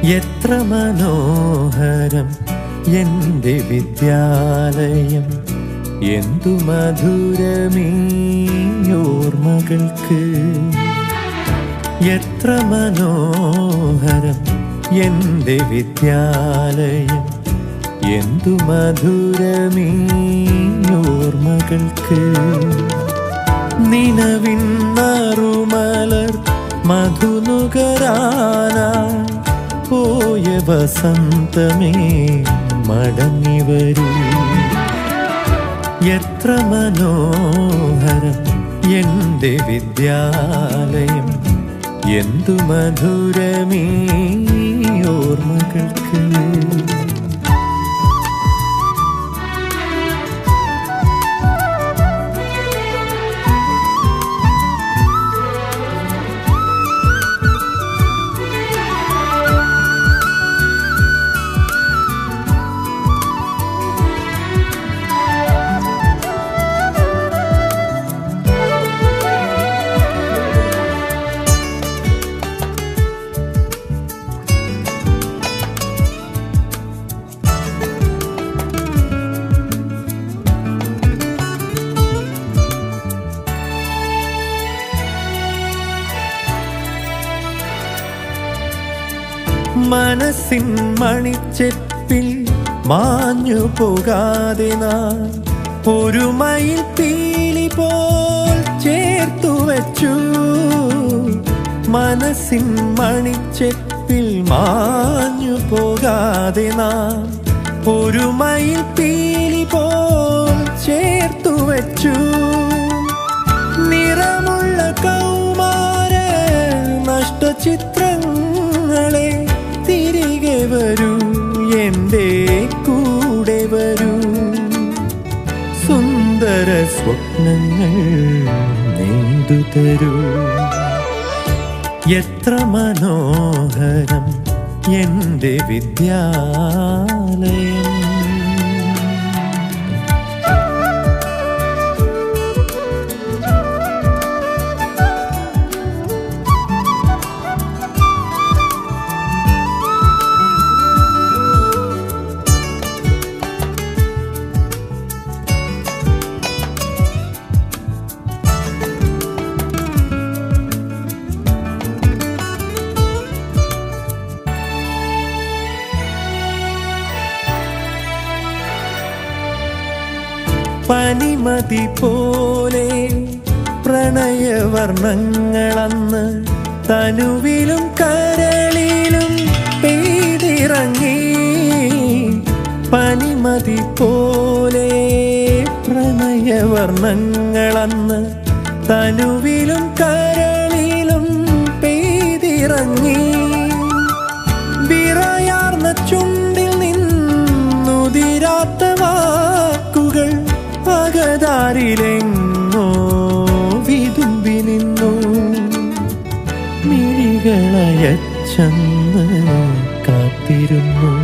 എത്ര മനോഹരം എൻ്റെ വിദ്യാലയം എന്തു മധുരമീ ഓർമ്മകൾക്ക് എത്ര മനോഹരം എൻ്റെ വിദ്യാലയം എന്തു മധുരമീ ഓർമ്മകൾക്ക് നിലവിൻ നറുമലർ മധുനുകരാനായി പോയ വസന്തമേ മടങ്ങി വരൂ എത്ര മനോഹരം എൻ്റെ വിദ്യാലയം എന്തു മധുരമീ ഓർമ്മകൾക്ക് മനസ്സിൻ മണിച്ചെപ്പിൽ മാഞ്ഞു പോകാതെ നാം ഒരു മയിൽ പീലി പോൽ ചേർത്തു വച്ചു മനസ്സിൻ മണിച്ചെപ്പിൽ മാഞ്ഞു പോകാതെ നാം ഒരു മയിൽ പീലി പോൽ ചേർത്തു വച്ചു നിറമുള്ള കൗമാര നഷ്ടചിത്രങ്ങളെ തിരികെ വരൂ എൻ്റെ കൂടെ വരൂ സുന്ദര സ്വപ്നങ്ങൾ നെയ്തു തരൂ എത്ര മനോഹരം എൻ്റെ വിദ്യാലയം പനിമതി പോലെ പ്രണയവർണ്ണങ്ങളന്ന് തനുവിലും കരളിലും പെയ്തിറങ്ങി പനിമതി പോലെ പ്രണയവർണ്ണങ്ങളന്ന് തനുവിലും കരളിലും പെയ്തിറങ്ങി വിറയാർന്ന ചുണ്ടിൽ നിന്നുതിരാത്ത വാക്കുകൾ അകതാരിലെങ്ങോ വിതുമ്പി നിന്നു മിഴികളയച്ചെന്ന് കാത്തിരുന്നു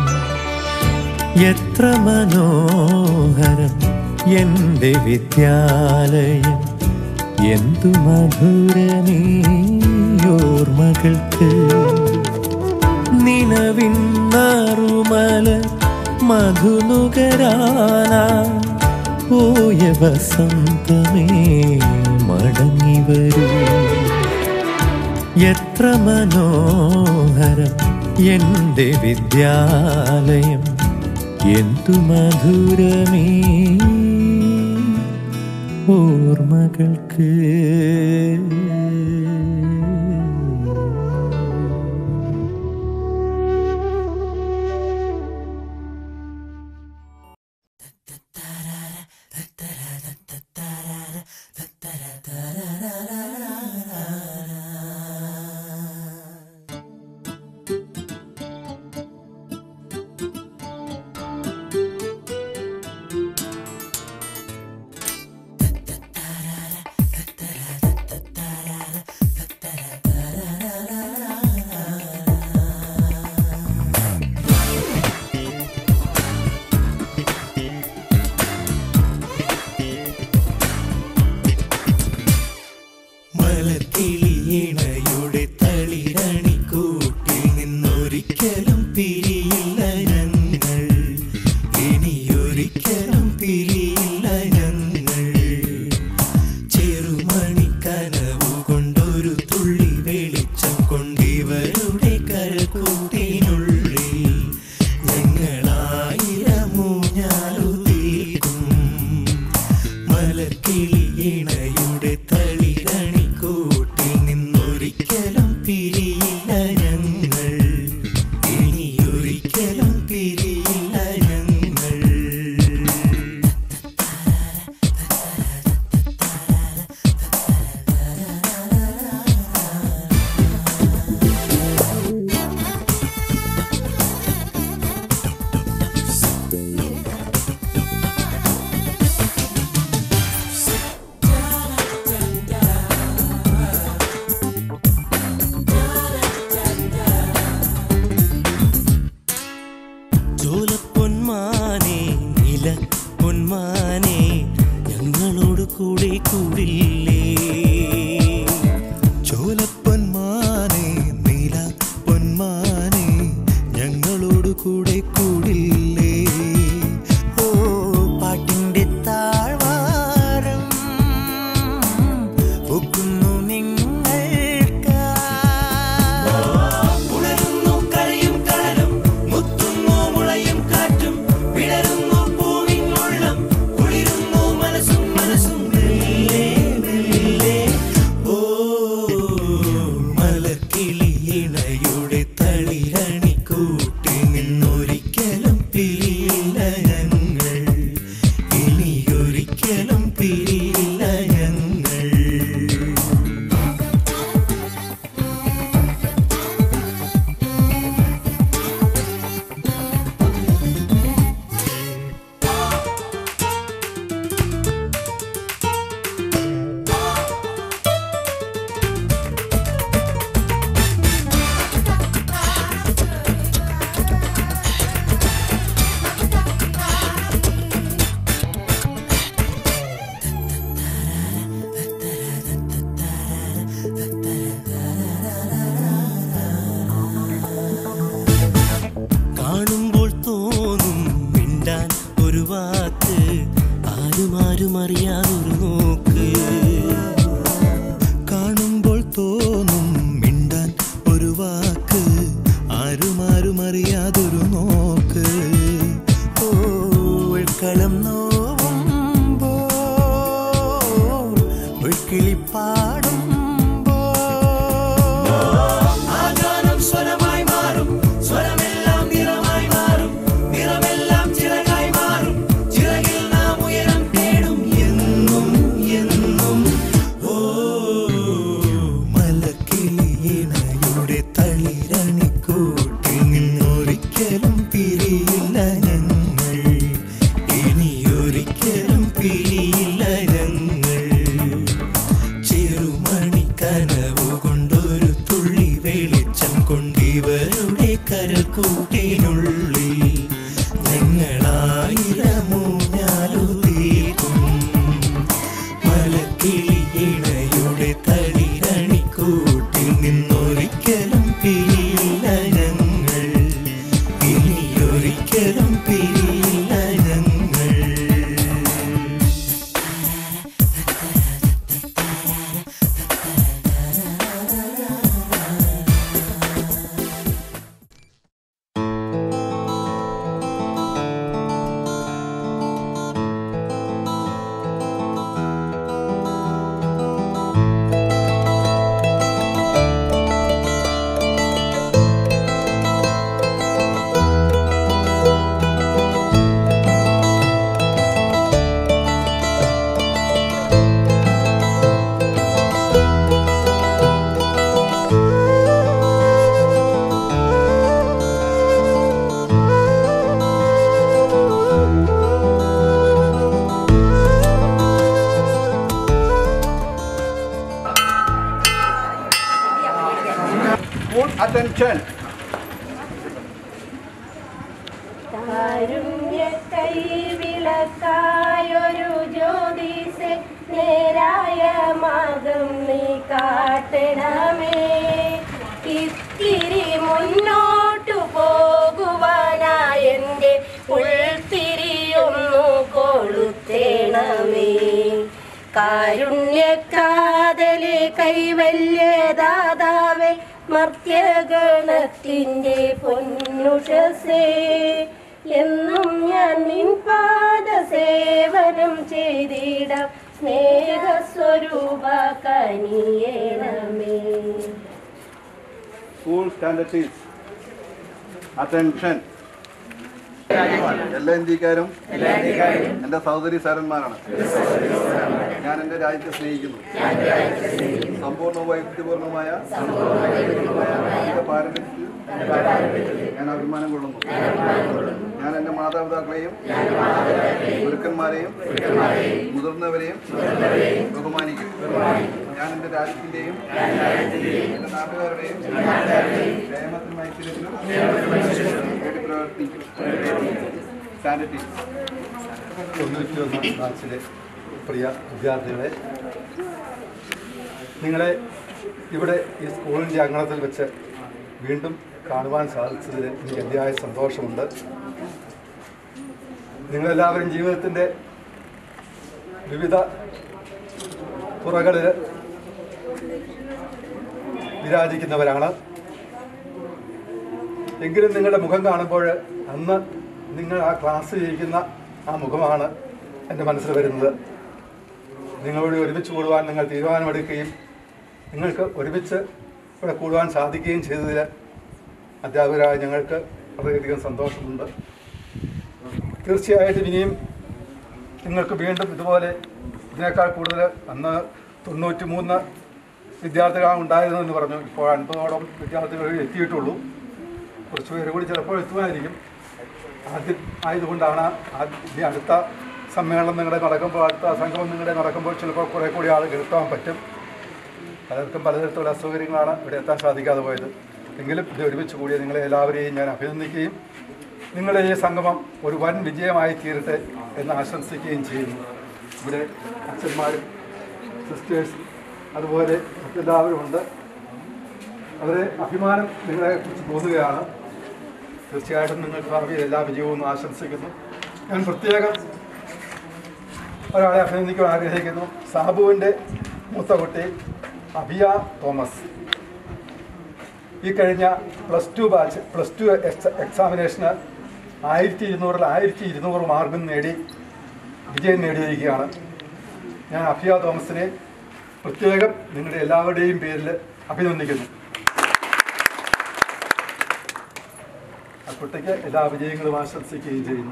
എത്ര മനോഹരം എൻ്റെ വിദ്യാലയം എന്തു മധുരമീ ഓർമ്മകൾക്ക് നിലവിൻ നറുമല മധുനുകരാന പോയ വസന്തമേ മടങ്ങി വരൂ എത്ര മനോഹരം എൻ്റെ വിദ്യാലയം എന്തു മധുരമേ ഓർമ്മകൾക്ക് ഇനിയൊരിക്കലും പിരിയില്ല ഞങ്ങൾ ഇനിയൊരിക്കലും പിരിയില്ല ഞങ്ങൾ ചെറുമണി കനവു കൊണ്ടൊരു തുള്ളി വെളിച്ചം കൊണ്ടിവരുടെ കരക്കൂട്ടിനുള്ളിൽ ഞങ്ങളായിരമൂഞ്ഞാലു തീർക്കും മലക്കിളിയിണയുടെ തളിരണി കൂട്ടിൽ നിന്നൊരിക്കലും പിരിയില്ല ഞങ്ങൾ ഇനിയൊരിക്കലും പിരിയില്ല ഞങ്ങൾ ചോലപ്പൊന്മാനെ നില പൊന്മാനെ ഞങ്ങളോട് കൂടെ കൂടില്ലേ ചോലപ്പൊന്മാനെ നീല പൊന്മാനെ ഞങ്ങളോട് കൂടെ കൂടില്ലേ ഓ പാട്ടിന്റെ താഴ്വാരം ഒക്കുന്നു നിങ്ങൾക്ക് ഉണരുന്നു കരയും കടലും മുത്തുന്നു മുളയും കാറ്റും വിടരുന്നു പൂവിനുള്ളം കുളിരുന്നു മനസ്സും മനസ്സും മെല്ലെ, മെല്ലെ. ഓ മലർക്കിളിയിണയുടെ തളിരണി കൂട്ടി നിന്നൊരിക്കലും പിരിയില്ല ഞങ്ങൾ ഇനിയൊരിക്കലും പിരിയില്ല ഞങ്ങൾ കാണുമ്പോൾ തോന്നും മിണ്ടാൻ ഒരു വാക്ക് ആരും ആരും അറിയാതൊരു നോക്ക് കാണുമ്പോൾ തോന്നും മിണ്ടാൻ ഒരു വാക്ക് ആരും ആരും അറിയാതൊരു നോക്ക് ഓൾക്കളം നോവുമ്പോൾ ഒഴുക്കിളിപ്പാടുമ്പോൾ ആഗാനം സ്വരമായി മാറും സ്വരമെല്ലാം നിറമായി മാറും നിറമെല്ലാം ചിറകായി മാറും ചിറകിൽ നാം ഉയരം തേടും എന്നും എന്നും ഓ മലക്കിളിയിണയുടെ തളിരണിക്കൂട്ടിൽ നിന്നൊരിക്കലും പിരിയില്ല ഞങ്ങൾ ഇനിയൊരിക്കലും പിരിയില്ല ഞങ്ങൾ ചെറുമണി കനവു കൊണ്ടൊരു തുള്ളി വെളിച്ചം കൊണ്ടിവരുടെ കരക്കൂട്ടിനുള്ളിൽ ഞങ്ങളായിരമൂഞ്ഞാലു തീർക്കും മലക്കിളിയിണയുടെ തളിരണിക്കൂട്ടിൽ നിന്നൊരിക്കലും പിരിയില്ല ഞങ്ങൾ ഇനിയൊരിക്കലും പിരിയില്ല ഞങ്ങൾ Full attention. കാരുണ്യക്കൈ വിളക്കായൊരു ജ്യോതിസ് നേരായ മാർഗം നീ കാട്ടണമേ ഇത്തിരി മുന്നോട്ടു കാരുണ്യക്കാതലെ കൈവല്യദാതാവേ മർത്യഗണത്തിൻ്റെ പൊന്നുഷസേ എന്നും ഞാൻ നിൻ പാദ സേവനം ചെയ്തിടാം സ്നേഹസ്വരൂപ കനിയേണമേ School standard is attention. എല്ലാ ഇന്ത്യക്കാരും എന്റെ സഹോദരി സാരന്മാരാണ് ഞാൻ എന്റെ രാജ്യത്തെ സ്നേഹിക്കുന്നു സമ്പൂർണ്ണ വൈവിധ്യപൂർണമായ എന്റെ പാരമ്പര്യത്തിൽ ഞാൻ അഭിമാനം കൊള്ളുന്നു ഞാൻ എന്റെ മാതാപിതാക്കളെയും ഗുരുക്കന്മാരെയും മുതിർന്നവരെയും ബഹുമാനിക്കും ഞാൻ എന്റെ രാജ്യത്തിന്റെയും എന്റെ നാട്ടുകാരുടെയും ക്ഷേമത്തിനും ഐശ്വര്യത്തിനും വേണ്ടി പ്രവർത്തിക്കും സാനിറ്റി തൊണ്ണൂറ്റി ഒന്ന് ബാച്ചിലെ പ്രിയ വിദ്യാർത്ഥികളെ നിങ്ങളെ ഇവിടെ ഈ സ്കൂളിൻ്റെ അങ്കണത്തിൽ വെച്ച് വീണ്ടും കാണുവാൻ സാധിച്ചതിൽ എനിക്ക് അതിയായ സന്തോഷമുണ്ട് നിങ്ങളെല്ലാവരും ജീവിതത്തിൻ്റെ വിവിധ തുറകളിൽ വിരാജിക്കുന്നവരാണ് എങ്കിലും നിങ്ങളുടെ മുഖം കാണുമ്പോൾ അന്ന് നിങ്ങൾ ആ ക്ലാസ് ചെയ്യിക്കുന്ന ആ മുഖമാണ് എൻ്റെ മനസ്സിൽ വരുന്നത് നിങ്ങളോട് ഒരുമിച്ച് കൂടുവാൻ നിങ്ങൾ തീരുമാനമെടുക്കുകയും നിങ്ങൾക്ക് ഒരുമിച്ച് ഇവിടെ കൂടുവാൻ സാധിക്കുകയും ചെയ്തതിൽ അധ്യാപകരായ ഞങ്ങൾക്ക് വളരെയധികം സന്തോഷമുണ്ട് തീർച്ചയായിട്ടും ഇനിയും നിങ്ങൾക്ക് വീണ്ടും ഇതുപോലെ ഇതിനേക്കാൾ കൂടുതൽ അന്ന് തൊണ്ണൂറ്റി മൂന്ന് വിദ്യാർത്ഥികളാണ് ഉണ്ടായിരുന്നതെന്ന് പറഞ്ഞു ഇപ്പോൾ അൻപതോളം വിദ്യാർത്ഥികൾ എത്തിയിട്ടുള്ളൂ കുറച്ച് പേര് കൂടി ചിലപ്പോൾ എത്തുമായിരിക്കും ആദ്യം ആയതുകൊണ്ടാണ് ആ- ഇനി അടുത്ത സമ്മേളനം നിങ്ങളുടെ നടക്കുമ്പോൾ അടുത്ത സംഗമം നിങ്ങളുടെ നടക്കുമ്പോൾ ചിലപ്പോൾ കുറേ കൂടി ആളുകൾ എത്താൻ പറ്റും പലർക്കും പലതരത്തിലുള്ള അസൗകര്യങ്ങളാണ് ഇവിടെ എത്താൻ സാധിക്കാതെ പോയത് എങ്കിലും ഇത് ഒരുമിച്ച് കൂടിയ നിങ്ങളെ എല്ലാവരെയും ഞാൻ അഭിനന്ദിക്കുകയും നിങ്ങളുടെ ഈ സംഗമം ഒരു വൻ വിജയമായി തീരട്ടെ എന്ന് ആശംസിക്കുകയും ചെയ്യുന്നു ഇവിടെ അച്ഛന്മാരും സിസ്റ്റേഴ്സ് അതുപോലെ മറ്റെല്ലാവരും ഉണ്ട് അവരെ അഭിമാനം നിങ്ങളെ കുറിച്ച് തോന്നുകയാണ് തീർച്ചയായിട്ടും നിങ്ങൾക്ക് ഭാവിയിൽ എല്ലാ വിജയവും ആശംസിക്കുന്നു ഞാൻ പ്രത്യേകം ഒരാളെ അഭിനന്ദിക്കുവാൻ ആഗ്രഹിക്കുന്നു സാബുവിൻ്റെ മൂത്ത കുട്ടി അഭിയ തോമസ് ഈ കഴിഞ്ഞ plus two batch plus two എക്സാമിനേഷന് ആയിരത്തി ഇരുന്നൂറിൽ ആയിരത്തി ഇരുന്നൂറ് മാർക്കും നേടി വിജയം നേടിയിരിക്കുകയാണ് ഞാൻ അഭിയ തോമസിനെ പ്രത്യേകം നിങ്ങളുടെ എല്ലാവരുടെയും പേരിൽ അഭിനന്ദിക്കുന്നു ആ കുട്ടിക്ക് എല്ലാ വിജയങ്ങളും ആശംസിക്കുകയും ചെയ്യുന്നു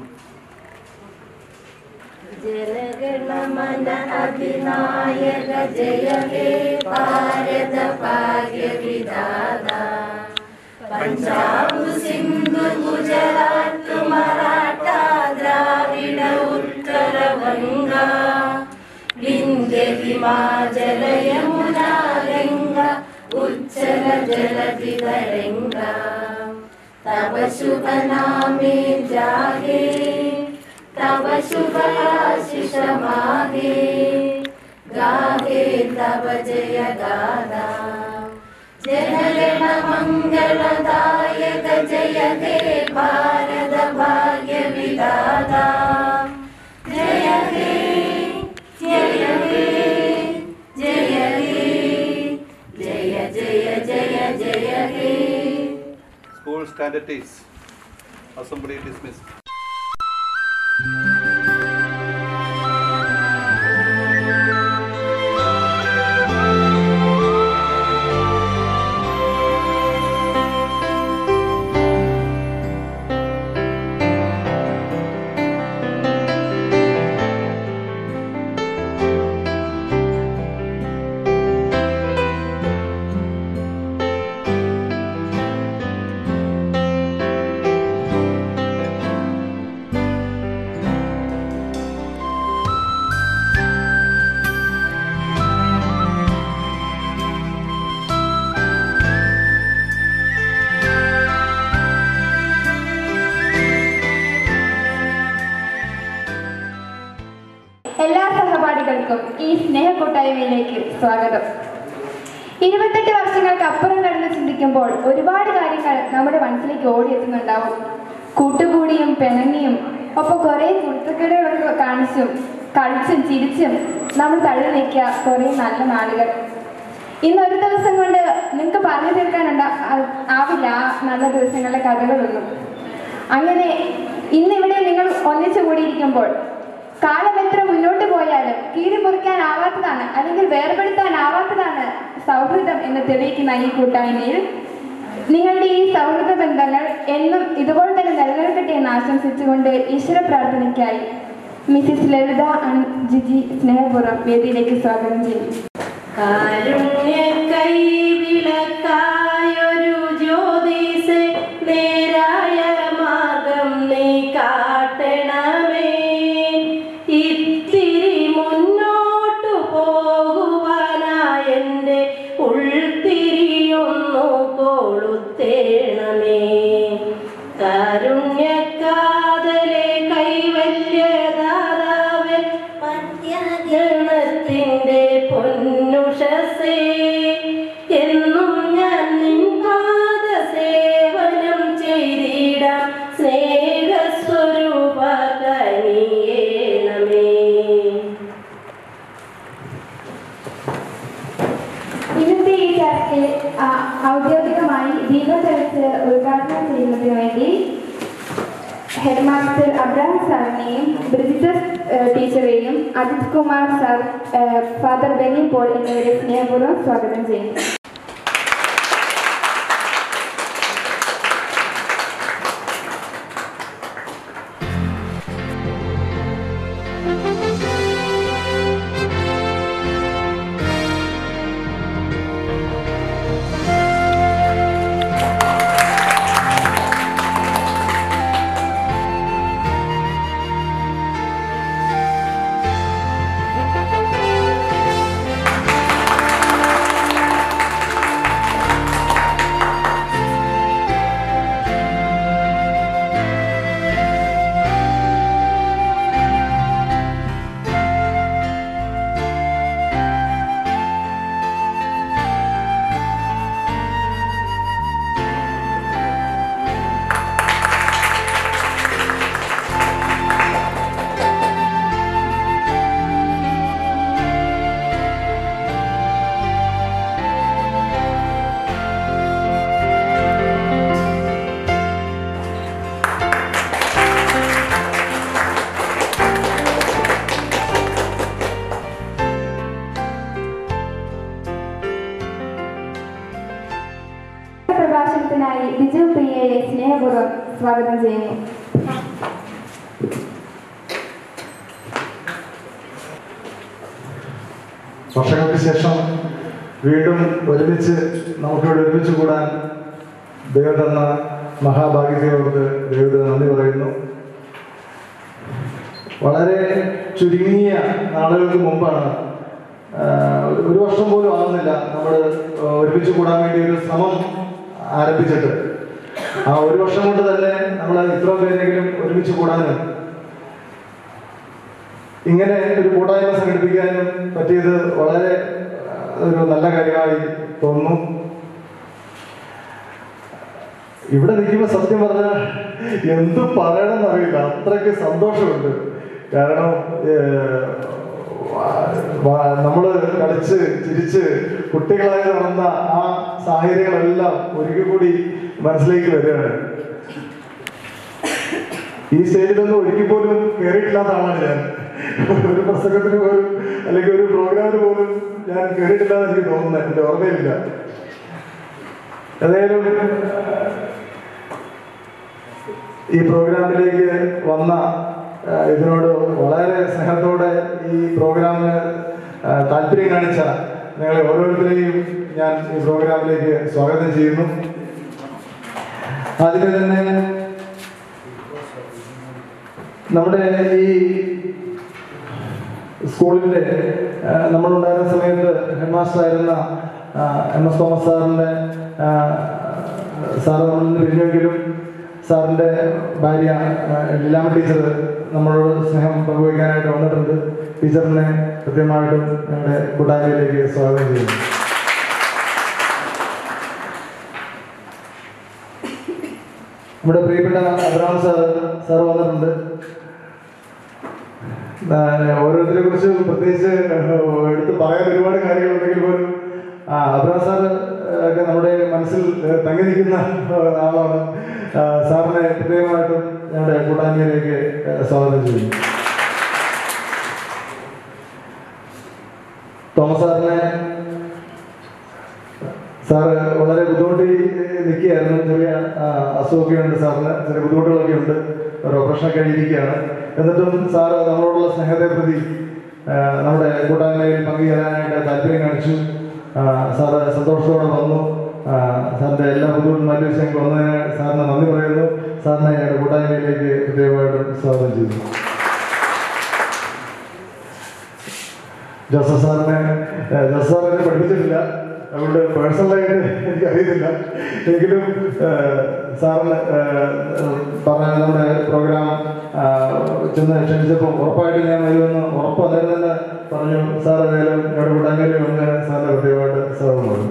ജനഗണമന അധിനായക ജയ ഹേ ഭാരത ഭാഗ്യ വിധാത പഞ്ചാബ് സിന്ധു ഗുജറാത്ത് മറാഠ ദ്രാവിഡ ഉത്തര ഗംഗ വിന്ധ്യ ഹിമാചല യമുന ഗംഗ ഉജ്ജല ജലധി തരംഗ തവ ശുഭ നാമേ ജാഗേ तव शुभ आशिष मागे गाहे तव जय गादा जनगण मङ्गलदायक जय हे भारत भाग्य विदाता जय हे जय हे जय हे जय जय जय जय हे school standard is assembly dismiss എല്ലാ സഹപാഠികൾക്കും ഈ സ്നേഹ കൂട്ടായ്മയിലേക്ക് സ്വാഗതം ഇരുപത്തെട്ട് വർഷങ്ങൾക്ക് അപ്പുറം കടന്ന് ചിന്തിക്കുമ്പോൾ ഒരുപാട് കാര്യങ്ങൾ നമ്മുടെ മനസ്സിലേക്ക് ഓടിയെത്തുന്നുണ്ടാവും കൂട്ടുകൂടിയും പിണങ്ങിയും ഒപ്പം കുറേ കുരുത്തക്കേടുകളൊക്കെ കാണിച്ചും കളിച്ചും ചിരിച്ചും നമ്മൾ തള്ളി നീക്കിയ കുറേ നല്ല നാളുകൾ ഇന്ന് ഒരു ദിവസം കൊണ്ട് നിങ്ങൾക്ക് പറഞ്ഞു തീർക്കാനുണ്ട ആ- ആവില്ല ആ നല്ല ദിവസങ്ങളിലെ കഥകളൊന്നും അങ്ങനെ ഇന്നിവിടെ നിങ്ങൾ ഒന്നിച്ചു കൂടിയിരിക്കുമ്പോൾ കാലം എത്ര മുന്നോട്ട് പോയാലും കീറി മുറിക്കാനാവാത്തതാണ് അല്ലെങ്കിൽ വേർപെടുത്താനാവാത്തതാണ് സൗഹൃദം എന്ന് തെളിയിക്കുന്ന ഈ കൂട്ടായ്മയിൽ നിങ്ങളുടെ ഈ സൗഹൃദ ബന്ധങ്ങൾ എന്നും ഇതുപോലെ തന്നെ നിലനിൽക്കട്ടെ എന്ന് ആശംസിച്ചുകൊണ്ട് ഈശ്വര പ്രാർത്ഥനയ്ക്കായി മിസ്സിസ് ലളിത അൺ ജിജി സ്നേഹപൂർവ്വം വേദിയിലേക്ക് സ്വാഗതം ചെയ്യുന്നു കാരുണ്യ കൈവിളക്കായൊരു ജ്യോതിസ് നേരായ മാർഗം നീ കാട്ടണമേ ഇത്തിരി മുന്നോട്ടു പോകുവാനായ എൻ്റെ ഉൾത്തിരിയൊന്നു കൊളുത്തേണമേ കാരുണ്യക്കാതലെ കൈവല്യദാതാവേ മധ്യഗണത്തിന്റെ പൊന്നുഷസേ എന്നും ഞാൻ നിൻ പാദ സേവനം ചെയ്തിടാം സ്നേഹസ്വരൂപ കനിയേണമേ ഇന്നത്തെ ഈ ചർച്ചയിൽ ആ, ഔദ്യോഗികമായി ദീപം തെളിച്ച് ഉദ്ഘാടനം ചെയ്യുന്നതിന് വേണ്ടി ഹെഡ് മാസ്റ്റർ അബ്രഹാം സാറിനെയും ബ്രിജിത ഏഹ്, ടീച്ചറെയും അജിത് കുമാർ സാർ ഏഹ്, ഫാദർ ബെന്നി പോൾ എന്നിവരെ സ്നേഹപൂർവ്വം സ്വാഗതം ചെയ്യുന്നു പ്രഭാഷണത്തിനായി ബിജു പ്രിയയെ സ്നേഹപൂർവ്വം സ്വാഗതം ചെയ്യുന്നു വർഷങ്ങൾക്ക് ശേഷം വീണ്ടും ഒരുമിച്ച് നമുക്കിവിടെ ഒരുമിച്ച് കൂടാൻ ദൈവം തന്ന മഹാഭാഗ്യതയോട് ദൈവത്തിന് നന്ദി പറയുന്നു വളരെ ചുരുങ്ങിയ നാളുകൾക്ക് മുമ്പാണ് ആ, ഒരു വർഷം പോലും ആവുന്നില്ല നമ്മൾ ഒരുമിച്ച് കൂടാൻ വേണ്ടി ഒരു ശ്രമം ആരംഭിച്ചിട്ട് ആ ഒരു വർഷം കൊണ്ട് തന്നെ നമ്മൾ ഇത്ര പേരെങ്കിലും ഒരുമിച്ച് കൂടാനും ഇങ്ങനെ ഒരു കൂട്ടായ്മ സംഘടിപ്പിക്കാനും പറ്റിയത് വളരെ ആ, ഒരു നല്ല കാര്യമായി തോന്നുന്നു ഇവിടെ നിൽക്കുമ്പോൾ സത്യം പറഞ്ഞാൽ എന്ത് പറയണമെന്ന് അറിയില്ല അത്രയ്ക്ക് സന്തോഷമുണ്ട് കാരണം നമ്മൾ കളിച്ച് ചിരിച്ച് കുട്ടികളായി നടന്ന ആ സാഹചര്യങ്ങളെല്ലാം ഒരിക്കൽ കൂടി മനസ്സിലേക്ക് വരികയാണ് ഈ സ്റ്റേജിലൊന്നും ഒരിക്കൽ പോലും കയറിയിട്ടില്ലാത്ത ആളാണ് ഞാൻ ഒരു പ്രസംഗത്തിന് പോലും അല്ലെങ്കിൽ ഒരു പ്രോഗ്രാമിന് പോലും ഞാൻ കയറിയിട്ടില്ലാന്ന് എനിക്ക് തോന്നുന്നത് എൻ്റെ ഓർമ്മയിലില്ല ഏതായാലും ഈ പ്രോഗ്രാമിലേക്ക് വന്ന ആ, ഇതിനോട് വളരെ സ്നേഹത്തോടെ ഈ പ്രോഗ്രാമിന് ആ, താല്പര്യം കാണിച്ച നിങ്ങളെ ഓരോരുത്തരെയും ഞാൻ ഈ പ്രോഗ്രാമിലേക്ക് സ്വാഗതം ചെയ്യുന്നു ആദ്യമേ തന്നെ നമ്മുടെ ഈ സ്കൂളിൻ്റെ ആ, നമ്മളുണ്ടായിരുന്ന സമയത്ത് ഹെഡ് മാസ്റ്റർ ആയിരുന്ന ആ, എം എസ് തോമസ് സാറിൻ്റെ ആ, സാറ് നമ്മളിൽ നിന്ന് പിരിഞ്ഞെങ്കിലും സാറിൻ്റെ ഭാര്യ ആ, ലീലാമ്മ ടീച്ചർ നമ്മളോട് സ്നേഹം പങ്കുവയ്ക്കാനായിട്ട് വന്നിട്ടുണ്ട് ടീച്ചറിനെ കൃത്യമായിട്ടും ഞങ്ങളുടെ കൂട്ടായ്മയിലേക്ക് സ്വാഗതം ചെയ്യുന്നു നമ്മുടെ പ്രിയപ്പെട്ട അബ്രഹാം സാർ സാർ വന്നിട്ടുണ്ട് ആ, ഓരോരുത്തരെ കുറിച്ച് പ്രത്യേകിച്ച് എടുത്ത് പറയാൻ ഒരുപാട് കാര്യങ്ങളുണ്ടെങ്കിൽ പോലും ആ അബ്രാം സാറ് ഒക്കെ നമ്മുടെ മനസ്സിൽ തങ്ങി നിൽക്കുന്ന ആളാണ് ആ, സാറിനെ പ്രത്യേകമായിട്ടും ഞങ്ങളുടെ കൂട്ടായ്മയിലേക്ക് സ്വാഗതം ചെയ്യുന്നു തോമസ് സാറിനെ സാറ് വളരെ ബുദ്ധിമുട്ടി നിൽക്കുകയായിരുന്നു ചെറിയ ആ, അസുഖമൊക്കെ ഉണ്ട് സാറിന് ചെറിയ ബുദ്ധിമുട്ടുകളൊക്കെ ഉണ്ട് ഒരു ഓപ്പറേഷനൊക്കെ കഴിഞ്ഞിരിക്കുകയാണ് എന്നിട്ടും സാറ് നമ്മളോടുള്ള സ്നേഹത്തെ പ്രതി ആ, നമ്മുടെ കൂട്ടായ്മയിൽ പങ്കുചേരാനായിട്ട് താല്പര്യം കാണിച്ചു ആ, സാറ് സന്തോഷത്തോടെ വന്നു ആ, സാറിൻ്റെ എല്ലാ ബുദ്ധിമുട്ടും മാറ്റി വെച്ച് ഞങ്ങൾക്ക് വന്നതിന് സാറിന് നന്ദി പറയുന്നു സാറിനെ ഞങ്ങളുടെ കൂട്ടായ്മയിലേക്ക് പ്രത്യേകമായിട്ടും സ്വാഗതം ചെയ്യുന്നു ജോസഫ് സാറിനെ ഏഹ്, ജോസഫ് സാർ എന്നെ പഠിപ്പിച്ചിട്ടില്ല അതുകൊണ്ട് പേഴ്സണലായിട്ട് എനിക്ക് അറിയത്തില്ല എങ്കിലും ഏഹ്, സാറിന് ഏഹ്, പറഞ്ഞ നമ്മുടെ പ്രോഗ്രാം ചെന്ന് ക്ഷണിച്ചപ്പോൾ ഉറപ്പായിട്ടും ഞാൻ വരുമെന്ന് ഉറപ്പ് അന്നേരം തന്നെ പറഞ്ഞു സാർ ഏതായാലും ഇവിടെ കൂട്ടാങ്കല് വന്ന് സാറിന് പ്രത്യേകമായിട്ട് സ്വാഗതം പറഞ്ഞു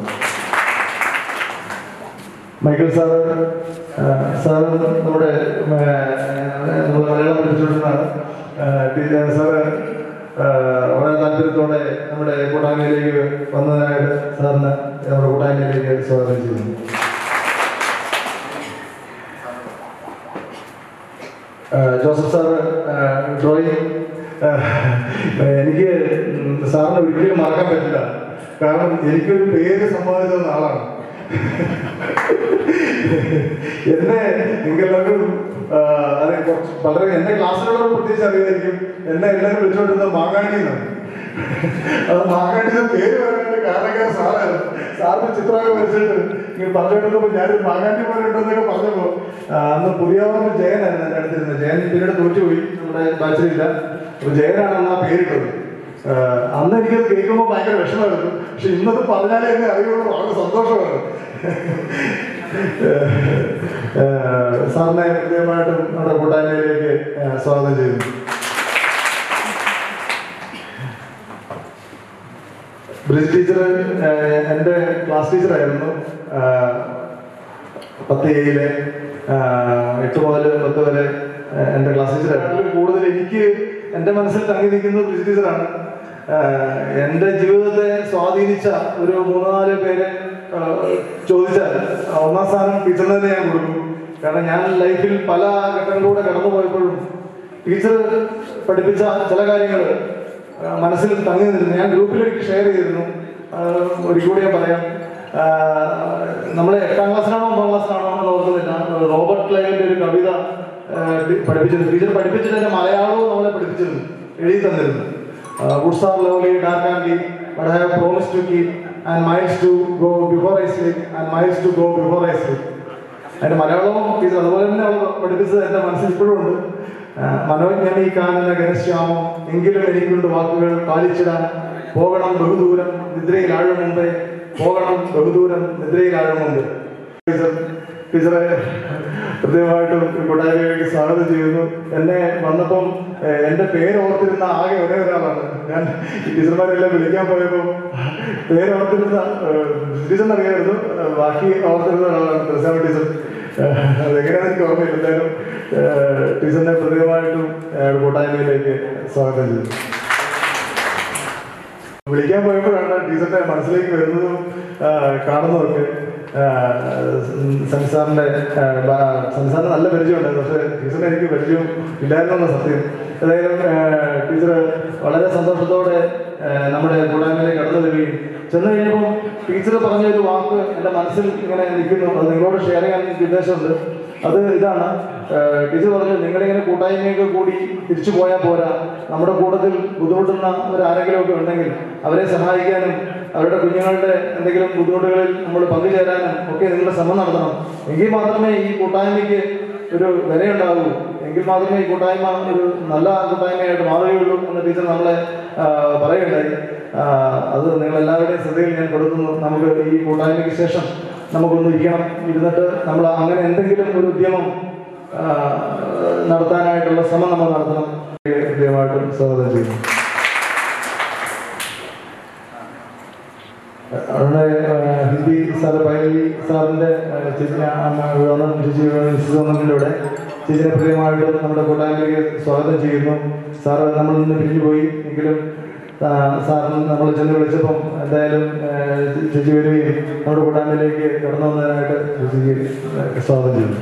മൈക്കിൾ സാറ് ഏഹ്, സാറ് നമ്മുടെ ഏഹ്, നമ്മൾ മലയാളം പഠിച്ചുകൊണ്ടിരുന്നതാണ് ഏഹ്, ടീച്ചർ സാറ് ഏഹ്, വളരെ താല്പര്യത്തോടെ നമ്മുടെ കൂട്ടായ്മയിലേക്ക് വന്നതിനായിട്ട് സാറിന് നമ്മുടെ കൂട്ടായ്മയിലേക്ക് സ്വാഗതം ചെയ്യുന്നു ഏഹ്, ജോസഫ് സാറ് ഏഹ്, ഡ്രോയിങ് ഏഹ്, എനിക്ക് ഉം, സാറിനെ ഒരിക്കലും മറക്കാൻ പറ്റില്ല കാരണം എനിക്കൊരു പേര് സമ്മാനിച്ച ആളാണ് എന്നെ നിങ്ങൾക്കെല്ലാവരും ആ, അത് കുറച്ച് വളരെ എന്റെ ക്ലാസ്സിലുള്ളവർ പ്രത്യേകിച്ച് അറിയായിരിക്കും എന്നെ എല്ലാവരും വിളിച്ചുകൊണ്ടിരുന്നത് മാങ്ങാണ്ടി എന്നാണ് അത് മാങ്ങാണ്ടിയുടെ പേര് പറയാനായിട്ട് കാരണക്കാരൻ സാറായിരുന്നു സാറിന് ചിത്രമൊക്കെ വരച്ചിട്ട് ഇങ്ങനെ പറഞ്ഞുകൊണ്ടിരുന്നപ്പോൾ ഞാനൊരു മാങ്ങാണ്ടി പോലെ ഉണ്ടെന്നൊക്കെ പറഞ്ഞപ്പോൾ ആ, അന്ന് പുതിയാവുന്ന ജയനായിരുന്നു എൻ്റെ അടുത്തിരുന്നത് ജയൻ പിന്നീട് തോറ്റുപോയി നമ്മുടെ ബാച്ചിലില്ല അപ്പോൾ ജയനാണ് അന്ന് ആ പേരിട്ടത് ആ, അന്ന് എനിക്കത് കേൾക്കുമ്പോൾ ഭയങ്കര വിഷമമായിരുന്നു പക്ഷെ ഇന്നത് പറഞ്ഞാലേ എന്നെ അറിയുള്ളൂ വളരെ സന്തോഷമാണ് ഏഹ് സാറിനെ കൃത്യമായിട്ടും നമ്മുടെ കൂട്ടായ്മയിലേക്ക് ഏഹ് സ്വാഗതം ചെയ്യുന്നു ബ്രിജ് ടീച്ചർ ഏഹ് എൻ്റെ ക്ലാസ് ടീച്ചറായിരുന്നു ഏഹ് പത്ത് എയിലെ എട്ട് മുതൽ പത്ത് വരെ ഏഹ് എൻ്റെ ക്ലാസ് ടീച്ചറായിരുന്നു കൂടുതൽ എനിക്ക് എൻ്റെ മനസ്സിൽ തങ്ങി നിൽക്കുന്നത് ബ്രിജ് ടീച്ചറാണ് ഏഹ് എൻ്റെ ജീവിതത്തെ സ്വാധീനിച്ച ഒരു മൂന്നാല് പേരെ ഏഹ് ചോദിച്ചാൽ ഒന്നാം സ്ഥാനം ടീച്ചറിന് തന്നെ ഞാൻ കൊടുക്കും കാരണം ഞാൻ ലൈഫിൽ പല ഘട്ടങ്ങളിലൂടെ കടന്നു പോയപ്പോഴും ടീച്ചർ പഠിപ്പിച്ച ചില കാര്യങ്ങൾ മനസ്സിൽ തങ്ങി നിന്നിരുന്നു ഞാൻ ഗ്രൂപ്പിലേക്ക് ഷെയർ ചെയ്തിരുന്നു ആഹ് ഒരിക്കൽ കൂടി ഞാൻ പറയാം ആഹ് നമ്മളെ എട്ടാം ക്ലാസ്സിലാണോ ഒമ്പതാം ക്ലാസ്സിലാണോ എന്ന് ഓർക്കുന്നില്ല റോബർട്ട് ക്ലൈവിന്റെ ഒരു കവിത ആഹ് ടീ- പഠിപ്പിച്ചിരുന്നു ടീച്ചർ പഠിപ്പിച്ചിട്ട് തന്നെ മലയാളവും നമ്മളെ പഠിപ്പിച്ചിരുന്നു എഴുതി തന്നിരുന്നു woods are lovely dark and deep but I have promise to keep and miles to go before I sleep and miles to go before I sleep അതിന്റെ മലയാളവും ടീച്ചർ അതുപോലെ തന്നെ അവൾ പഠിപ്പിച്ചത് എൻ്റെ മനസ്സിൽ ഇപ്പോഴും ഉണ്ട് മനോജ്ഞമി കാനന ഘനശ്യാമം എങ്കിലും എനിക്കുണ്ട് വാക്കുകൾ പാലിച്ചിടാൻ പോകണം ബഹുദൂരം നിദ്രയിൽ ആഴം മുമ്പേ പോകണം ബഹുദൂരം നിദ്രയിൽ ആഴം മുമ്പ് ടീച്ചർ ടീച്ചറെ കൃത്യമായിട്ടും കൂട്ടായ്മയിലേക്ക് സ്വാഗതം ചെയ്യുന്നു എന്നെ വന്നപ്പം ഏഹ്, എൻ്റെ പേര് ഓർത്തിരുന്ന ആകെ ഒരേ ഒരാളാണ് ഞാൻ ഈ ടീച്ചർമാരെല്ലാം വിളിക്കാൻ പോയപ്പോൾ പേര് ഓർത്തിരുന്ന ടീച്ചറിന് അറിയായിരുന്നു ഏഹ്, ബാക്കി ഓർത്തിരുന്ന ഒരാളാണ് ത്രസാമ ടീച്ചർ ഏഹ്, അതെങ്ങനെയാണെന്ന് എനിക്ക് ഓർമ്മയില്ല എന്തായാലും ഏഹ്, ടീച്ചറിനെ പ്രത്യേകമായിട്ടും ഏഹ്, കൂട്ടായ്മയിലേക്ക് സ്വാഗതം ചെയ്തു വിളിക്കാൻ പോയപ്പോഴാണ് ടീച്ചറിന്റെ മനസ്സിലേക്ക് വരുന്നതും ആ, കാണുന്നതൊക്കെ ആ, സംസാറിന്റെ ആ, ബ- സംസാറിന് നല്ല പരിചയമുണ്ടായിരുന്നു പക്ഷേ ടീച്ചറിന് എനിക്ക് പരിചയം ഇല്ലായിരുന്നു സത്യം ഏതായാലും ആ, ടീച്ചർ വളരെ സന്തോഷത്തോടെ ആ, നമ്മുടെ കൂടായ്മയിലേക്ക് കടന്നു വരികയും ചെന്ന് കഴിഞ്ഞപ്പോൾ ടീച്ചർ പറഞ്ഞ ഒരു വാക്ക് എൻ്റെ മനസ്സിൽ ഇങ്ങനെ നിൽക്കുന്നു അത് നിങ്ങളോട് ഷെയർ ചെയ്യാൻ എനിക്ക് ഉദ്ദേശമുണ്ട് അത് ഇതാണ് ഏഹ് ടീച്ചർ പറഞ്ഞു നിങ്ങളിങ്ങനെ കൂട്ടായ്മയൊക്കെ കൂടി തിരിച്ചു പോയാൽ പോരാ നമ്മുടെ കൂട്ടത്തിൽ ബുദ്ധിമുട്ടുന്ന ഒരു ആരെങ്കിലും ഒക്കെ ഉണ്ടെങ്കിൽ അവരെ സഹായിക്കാനും അവരുടെ കുഞ്ഞുങ്ങളുടെ എന്തെങ്കിലും ബുദ്ധിമുട്ടുകളിൽ നമ്മൾ പങ്കുചേരാനും ഒക്കെ നിങ്ങളുടെ ശ്രമം നടത്തണം എങ്കിൽ മാത്രമേ ഈ കൂട്ടായ്മയ്ക്ക് ഒരു വിലയുണ്ടാകൂ എങ്കിൽ മാത്രമേ ഈ കൂട്ടായ്മ ഒരു നല്ല കൂട്ടായ്മയായിട്ട് മാറുകയുള്ളൂ എന്ന് ടീച്ചർ നമ്മളെ ആ, പറയുകയുണ്ടായി ആ, അത് നിങ്ങൾ എല്ലാവരുടെയും ശ്രദ്ധയിൽ ഞാൻ കൊടുക്കുന്നു നമുക്ക് ഈ കൂട്ടായ്മയ്ക്ക് ശേഷം നമുക്കൊന്ന് ഇരിക്കണം ഇരുന്നിട്ട് നമ്മൾ അങ്ങനെ എന്തെങ്കിലും ഒരു ഉദ്യമം ആ, നടത്താനായിട്ടുള്ള ശ്രമം നമ്മൾ നടത്തണം കൃത്യമായിട്ടും സ്വാഗതം ചെയ്യുന്നു അവിടെ ആ, ഹിന്ദി സാറ് പൈലി സാറിൻ്റെ ചേച്ചി അമ്മ ചേച്ചി മിസ്സസ് വന്നിട്ടുണ്ട് ഇവിടെ ടീച്ചറെ പ്രിയമായിട്ടും നമ്മുടെ കൂട്ടായ്മയിലേക്ക് സ്വാഗതം ചെയ്യുന്നു സാറ് നമ്മളിൽ നിന്ന് പിരിഞ്ഞു പോയി എങ്കിലും ആ, സാറിന് നമ്മൾ ചെന്ന് വിളിച്ചപ്പം എന്തായാലും ആ, ചേച്ചി വരികയും നമ്മുടെ കൂട്ടായ്മയിലേക്ക് കടന്നു വന്നതിനായിട്ട് ചേച്ചിക്ക് സ്വാഗതം ചെയ്യുന്നു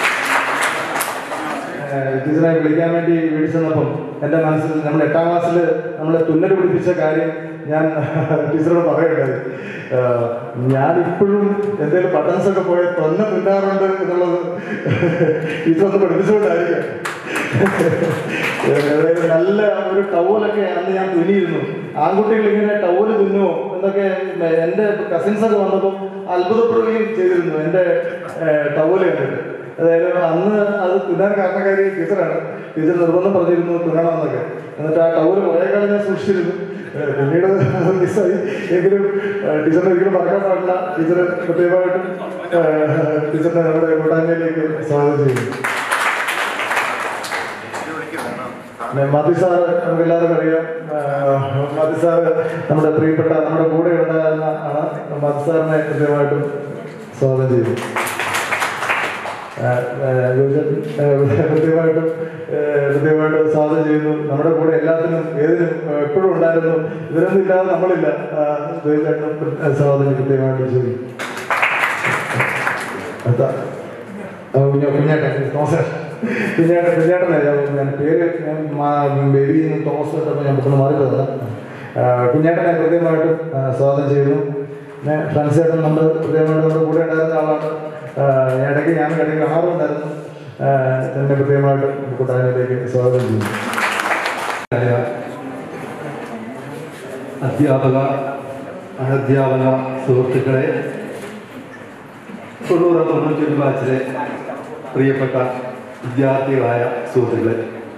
ഏഹ് ടീച്ചറെ വിളിക്കാൻ വേണ്ടി വിളിച്ചെന്നപ്പം എൻ്റെ മനസ്സിൽ നമ്മൾ എട്ടാം ക്ലാസ്സിൽ നമ്മളെ തുന്നൽ പിടിപ്പിച്ച കാര്യം ഞാൻ ടീച്ചറോട് പറയണ്ടായി ഏഹ് ഞാൻ ഇപ്പോഴും എന്തെങ്കിലും ബട്ടൺസ് ഒക്കെ പോയി തൊന്നെ തുന്നാറുണ്ട് എന്നുള്ളത് ടീച്ചർ ഒന്ന് പഠിപ്പിച്ചുകൊണ്ടായിരിക്കാം ഏഹ് നല്ല ഒരു ടവലൊക്കെ അന്ന് ഞാൻ തുന്നിയിരുന്നു ആൺകുട്ടികൾ ഇങ്ങനെ ടവല് തുന്നുമോ എന്നൊക്കെ എൻ്റെ കസിൻസ് ഒക്കെ വന്നപ്പോൾ അത്ഭുതപ്പെടുകയും ചെയ്തിരുന്നു എൻ്റെ ടവല് കണ്ടിട്ട് അതായത് അന്ന് അത് തുന്നാൻ കാരണക്കാരി ടീച്ചറാണ് ടീച്ചർ നിർബന്ധം പറഞ്ഞിരുന്നു തുന്നണമെന്നൊക്കെ എന്നിട്ട് ആ ടവല് കുറേ കാലം ഞാൻ സൂക്ഷിച്ചിരുന്നു ഏഹ് പിന്നീട് അത് മിസ്സായി എങ്കിലും ഏഹ് ടീച്ചറിനെ ഒരിക്കലും മറക്കാൻ പാടില്ല ടീച്ചർ പ്രത്യേകമായിട്ടും ഏഹ് ടീച്ചറിനെ നമ്മുടെ കൂട്ടായ്മയിലേക്ക് സ്വാഗതം ചെയ്യുന്നു പിന്നെ മതി സാറ് നമുക്ക് എല്ലാവർക്കും അറിയാം ആഹ് മതി സാറ് നമ്മുടെ പ്രിയപ്പെട്ട നമ്മുടെ കൂടെ ഉണ്ടായിരുന്ന ആണ് മതി സാറിനെ കൃത്യമായിട്ടും സ്വാഗതം ചെയ്തു ആഹ് ആഹ് ജോജൻ ആഹ് കൃത്യമായിട്ടും ആഹ് കൃത്യമായിട്ടും സ്വാഗതം ചെയ്യുന്നു നമ്മുടെ കൂടെ എല്ലാത്തിനും ഏതിനും എപ്പോഴും ഉണ്ടായിരുന്നു ഇതിനൊന്നും ഇല്ലാതെ നമ്മളില്ല ആഹ് ജോജനും സ്വാഗതം കൃത്യമായിട്ട് ചെയ്തു അതാ കുഞ്ഞേട്ടൻ തോമസ് കുഞ്ഞേട്ടൻ കുഞ്ഞേട്ടനെ ഞാൻ- ഞാൻ പേര് ഞാൻ ബേബി തോമസ് ഇട്ടപ്പോൾ ഞാൻ പെട്ടെന്ന് മാറിപ്പോയതല്ല കുഞ്ഞേട്ടനെ കൃത്യമായിട്ടും ആ, സ്വാഗതം ചെയ്യുന്നു പിന്നെ ഫ്രണ്ട്സേട്ടൻ നമ്മൾ കൃത്യമായിട്ട് നമ്മുടെ കൂടെ ഉണ്ടായിരുന്ന ആളാണ് ആ, ഇടയ്ക്ക് ഞാൻ ഇടയ്ക്ക് കാണാറുണ്ടായിരുന്നു ആ, എന്നെ കൃത്യമായിട്ടും കൂട്ടായ്മയിലേക്ക് സ്വാഗതം ചെയ്യുന്നു അധ്യാപക അനധ്യാപക സുഹൃത്തുക്കളെ തൊണ്ണൂറ് തൊണ്ണൂറ്റി ബാച്ചിലെ പ്രിയപ്പെട്ട വിദ്യാർത്ഥികളായ സുഹൃത്തുക്കളെ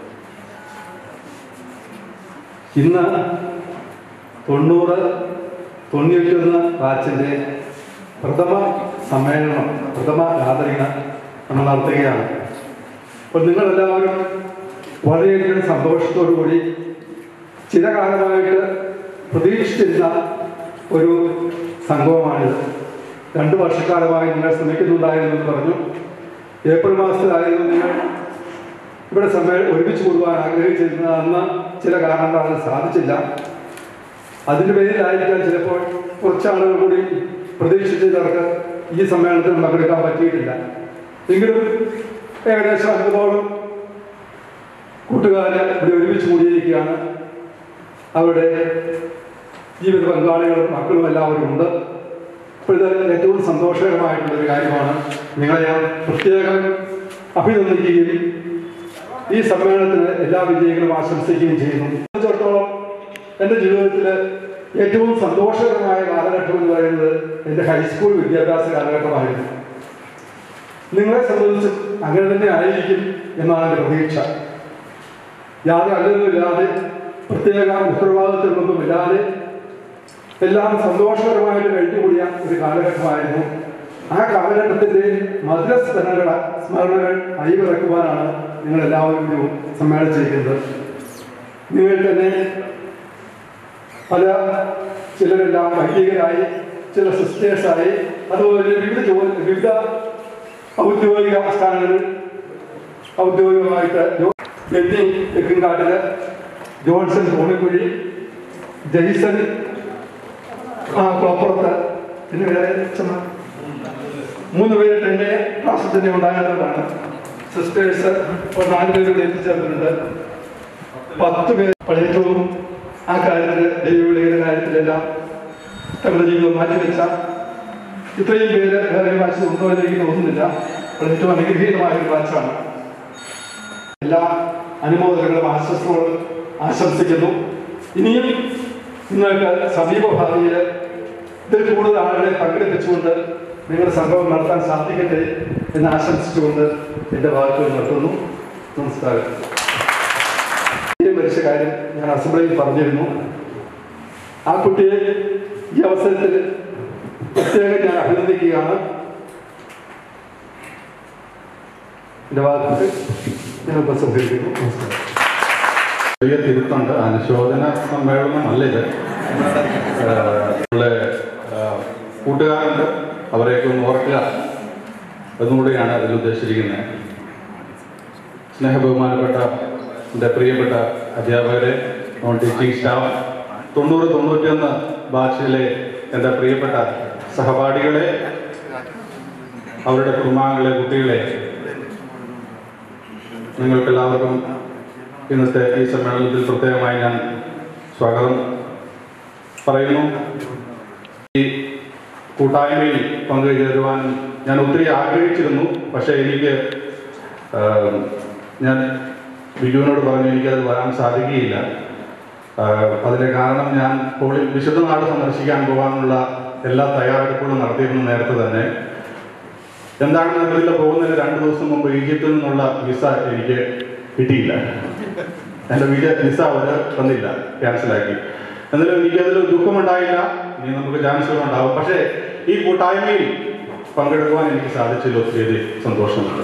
ഇന്ന് തൊണ്ണൂറ് തൊണ്ണൂറ്റൊന്ന് ബാച്ചിൻ്റെ പ്രഥമ സമ്മേളനം പ്രഥമ ഗാദറിങ് നമ്മൾ നടത്തുകയാണ് അപ്പോൾ നിങ്ങളെല്ലാവരും വളരെയധികം സന്തോഷത്തോടു കൂടി ചില കാലമായിട്ട് പ്രതീക്ഷിച്ചിരുന്ന ഒരു സംഭവമാണിത് രണ്ട് വർഷക്കാലമായി നിങ്ങൾ ശ്രമിക്കുന്നുണ്ടായിരുന്നു എന്ന് പറഞ്ഞു ഏപ്രിൽ മാസത്തിലായിരുന്നു നിങ്ങൾ ഇവിടെ സമ്മേളനം ഒരുമിച്ച് കൂടുവാൻ ആഗ്രഹിച്ചിരുന്ന അന്ന് ചില കാരണങ്ങളാൽ സാധിച്ചില്ല അതിൻ്റെ പേരിലായിരിക്കാം ചിലപ്പോൾ കുറച്ചാളുകൾ കൂടി പ്രതീക്ഷിച്ചവർക്ക് ഈ സമ്മേളനത്തിൽ പങ്കെടുക്കാൻ പറ്റിയിട്ടില്ല എങ്കിലും ഏകദേശം അൻപതോളം കൂട്ടുകാരെ ഇവിടെ ഒരുമിച്ച് കൂടിയിരിക്കുകയാണ് അവരുടെ ജീവിത പങ്കാളികളും മക്കളും എല്ലാവരും ഉണ്ട് അപ്പോൾ ഇത് ഏറ്റവും സന്തോഷകരമായിട്ടുള്ള ഒരു കാര്യമാണ് നിങ്ങളെ ഞാൻ പ്രത്യേകം അഭിനന്ദിക്കുകയും ഈ സമ്മേളനത്തിന് എല്ലാ വിജയങ്ങളും ആശംസിക്കുകയും ചെയ്യുന്നു സംബന്ധിച്ചിടത്തോളം എൻ്റെ ജീവിതത്തിൽ ഏറ്റവും സന്തോഷകരമായ കാലഘട്ടം എന്ന് പറയുന്നത് എൻ്റെ ഹൈസ്കൂൾ വിദ്യാഭ്യാസ കാലഘട്ടമായിരുന്നു നിങ്ങളെ സംബന്ധിച്ചും അങ്ങനെ തന്നെ ആയിരിക്കും എന്നാണ് എൻ്റെ പ്രതീക്ഷ യാതൊരു അല്ലൊന്നുമില്ലാതെ പ്രത്യേക ഉത്തരവാദിത്വങ്ങളൊന്നുമില്ലാതെ എല്ലാം സന്തോഷകരമായിട്ട് കഴിഞ്ഞുകൂടിയ ഒരു കാലഘട്ടമായിരുന്നു ആ കാലഘട്ടത്തിൻ്റെ മധുര സ്മരണകൾ സ്മരണകൾ അയവിറക്കുവാനാണ് നിങ്ങൾ എല്ലാവരും കൂടി സമ്മേളിച്ചിരിക്കുന്നത് നിങ്ങൾ തന്നെ പല ചിലരെല്ലാം വൈദികരായി ചില സിസ്റ്റേഴ്സായി അതുപോലെ വിവിധ ജോലി വിവിധ ഔദ്യോഗിക സ്ഥാനങ്ങളിൽ ഔദ്യോഗികമായിട്ട് ജോ- ബെന്നി തെക്കുംകാട്ടില് ജോൺസൺ തോണിക്കുഴി ജെയ്സൺ ആ കുളപ്പുറത്ത് പിന്നെ വേറെ ചെന്ന മൂന്ന് പേര് എൻ്റെ ക്ലാസ്സിൽ തന്നെ ഉണ്ടായിരുന്നതാണ് സിസ്റ്റേഴ്സ് ഒരു നാല് പേര് കൂടി എത്തിച്ചേർന്നിട്ടുണ്ട് പത്ത് പേര് പഴയറ്റവും ആ കാര്യത്തിൽ ദൈവവിളിയുടെ കാര്യത്തിലെല്ലാം തങ്ങളുടെ ജീവിതം മാറ്റിവെച്ച ഇത്രയും പേര് വേറെ ബാച്ച് ഉണ്ടോ എന്ന് എനിക്ക് തോന്നുന്നില്ല അപ്പോൾ ഏറ്റവും അനുഗ്രഹീതമായ ഒരു ബാച്ചാണ് എല്ലാ അനുമോദനങ്ങളും ആശംസകളും ആശംസിക്കുന്നു ഇനിയും നിങ്ങൾക്ക് സമീപ ഭാവിയിൽ ഇതിൽ കൂടുതൽ ആളുകളെ പങ്കെടുപ്പിച്ചുകൊണ്ട് നിങ്ങളുടെ സംഭവം നടത്താൻ സാധിക്കട്ടെ എന്ന് ആശംസിച്ചുകൊണ്ട് എൻ്റെ വാക്കുകൾ നിർത്തുന്നു നമസ്കാരം ഈ മരിച്ച കാര്യം ഞാൻ അസംബ്ലിയിൽ പറഞ്ഞിരുന്നു ആ കുട്ടിയെ ഈ അവസരത്തിൽ പ്രത്യേകം ഞാൻ അഭിനന്ദിക്കുകയാണ് എൻ്റെ വാക്കുകൾ ഞാൻ ഉപസംഹരിക്കുന്നു നമസ്കാരം ചെറിയ തിരുത്തുണ്ട് അനുശോചന സമ്മേളനമല്ല ഇത് നമ്മളെ കൂട്ടുകാരുണ്ട് അവരെയൊക്കെ ഒന്ന് ഓർക്കുക അതും കൂടിയാണ് അതിൽ ഉദ്ദേശിച്ചിരിക്കുന്നത് സ്നേഹബഹുമാനപ്പെട്ട എൻ്റെ പ്രിയപ്പെട്ട അധ്യാപകരെ നോൺ ടീച്ചിങ് സ്റ്റാഫ് തൊണ്ണൂറ് തൊണ്ണൂറ്റിയൊന്ന് ബാച്ചിലെ എൻ്റെ പ്രിയപ്പെട്ട സഹപാഠികളെ അവരുടെ കുടുംബാംഗങ്ങളെ കുട്ടികളെ നിങ്ങൾക്കെല്ലാവർക്കും ഇന്നത്തെ ഈ സമ്മേളനത്തിൽ പ്രത്യേകമായി ഞാൻ സ്വാഗതം പറയുന്നു ഈ കൂട്ടായ്മയിൽ പങ്കുചേരുവാനും ഞാൻ ഒത്തിരി ആഗ്രഹിച്ചിരുന്നു പക്ഷേ എനിക്ക് ആം, ഞാൻ ബിജുവിനോട് പറഞ്ഞു എനിക്കത് വരാൻ സാധിക്കുകയില്ല ആ, അതിന് കാരണം ഞാൻ ഹോളി വിശുദ്ധ നാട് സന്ദർശിക്കാൻ പോകാനുള്ള എല്ലാ തയ്യാറെടുപ്പുകളും നടത്തിയിരുന്ന നേരത്തെ തന്നെ എന്താണെന്ന് അറിയില്ല പോകുന്നതിന് രണ്ട് ദിവസം മുമ്പ് ഈജിപ്തിൽ നിന്നുള്ള വിസ എനിക്ക് കിട്ടിയില്ല എൻ്റെ വിസ വിസ അവർ തന്നില്ല ക്യാൻസലാക്കി എന്നാലും എനിക്കതിൽ ദുഃഖമുണ്ടായില്ല ഇനി നമുക്ക് ചാൻസുകൾ ഉണ്ടാവും പക്ഷേ ഈ കൂട്ടായ്മയിൽ പങ്കെടുക്കുവാൻ എനിക്ക് സാധിച്ചതിൽ ഒത്തിരി സന്തോഷമുണ്ട്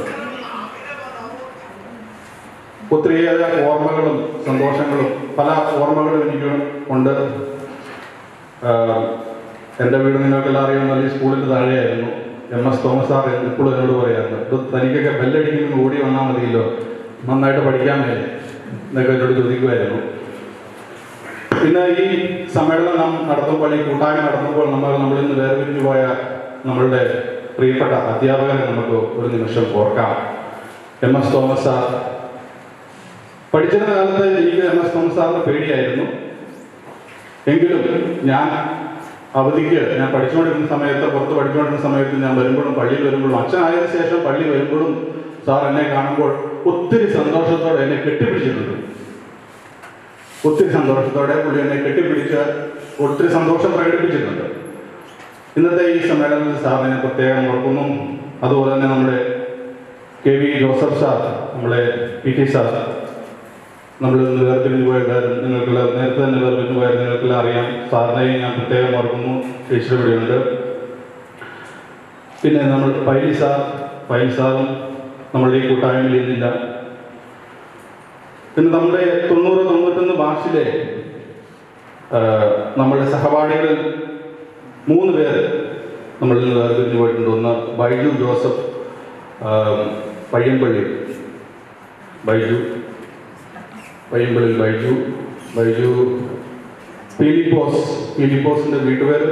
ഒത്തിരിയേറെ ഓർമ്മകളും സന്തോഷങ്ങളും പല ഓർമ്മകളും എനിക്ക് ഉണ്ട് ആഹ് എൻ്റെ വീട് നിങ്ങൾക്കെല്ലാം അറിയാവുന്ന ഈ സ്കൂളിൻ്റെ താഴെയായിരുന്നു എം എസ് തോമസ് സാർ എപ്പോഴും എന്നോട് പറയാറുണ്ട് ഇത് തനിക്കൊക്കെ ബെല്ലടിക്കുമ്പോൾ ഓടി വന്നാൽ മതിയല്ലോ നന്നായിട്ട് പഠിക്കാൻ മേലെ എന്നൊക്കെ എന്നോട് ചോദിക്കുമായിരുന്നു പിന്നെ ഈ സമ്മേളനം നാം നടത്തുമ്പോൾ ഈ കൂട്ടായ്മ നടത്തുമ്പോൾ നമ്മൾ നമ്മളിൽ നിന്ന് വേർപിരിഞ്ഞു പോയ നമ്മളുടെ പ്രിയപ്പെട്ട അധ്യാപകരെ നമുക്ക് ഒരു നിമിഷം ഓർക്കാം എം എസ് തോമസ് സാർ പഠിച്ചിരുന്ന കാലത്ത് എനിക്ക് എം എസ് തോമസ് സാറിന് പേടിയായിരുന്നു എങ്കിലും ഞാൻ അവധിക്ക് ഞാൻ പഠിച്ചുകൊണ്ടിരുന്ന സമയത്ത് പുറത്ത് പഠിച്ചുകൊണ്ടിരുന്ന സമയത്ത് ഞാൻ വരുമ്പോഴും പള്ളിയിൽ വരുമ്പോഴും അച്ഛനായതിനു ശേഷം പള്ളി വരുമ്പോഴും സാർ എന്നെ കാണുമ്പോൾ ഒത്തിരി സന്തോഷത്തോടെ എന്നെ കെട്ടിപ്പിടിച്ചിട്ടുണ്ട് ഒത്തിരി സന്തോഷത്തോടെ പുള്ളി എന്നെ കെട്ടിപ്പിടിച്ച് ഒത്തിരി സന്തോഷം പ്രകടിപ്പിച്ചിട്ടുണ്ട് ഇന്നത്തെ ഈ സമ്മേളനത്തിൽ സാറിനെ ഞാൻ പ്രത്യേകം ഓർക്കുന്നു അതുപോലെ തന്നെ നമ്മുടെ കെ വി ജോസഫ് സാർ നമ്മളെ പി ടി സാർ നമ്മൾ ഇന്ന് വേർപിരിഞ്ഞു പോയ കാര്യം നിങ്ങൾക്കെല്ലാം നേരത്തെ തന്നെ വേർപിരിഞ്ഞു പോയ നിങ്ങൾക്കെല്ലാം അറിയാം സാറിനെയും ഞാൻ പ്രത്യേകം ഓർക്കുന്നു ടീച്ചർ ഇവിടെയുണ്ട് പിന്നെ നമ്മൾ പൈലി സാർ പൈലി സാറും നമ്മളുടെ ഈ കൂട്ടായ്മയിൽ ഇന്നില്ല പിന്നെ നമ്മുടെ തൊണ്ണൂറ് തൊണ്ണൂറ്റൊന്ന് ബാച്ചിലെ ആ, നമ്മുടെ സഹപാഠികളിൽ മൂന്ന് പേര് നമ്മളിൽ നിന്ന് വേർതിരിഞ്ഞു പോയിട്ടുണ്ട് ഒന്ന് ബൈജു ജോസഫ് ആ, പയ്യമ്പള്ളി ബൈജു പയ്യമ്പള്ളിൽ ബൈജു ബൈജു പീലിപ്പോസ് പീലിപ്പോസിന്റെ വീട്ടുപേര്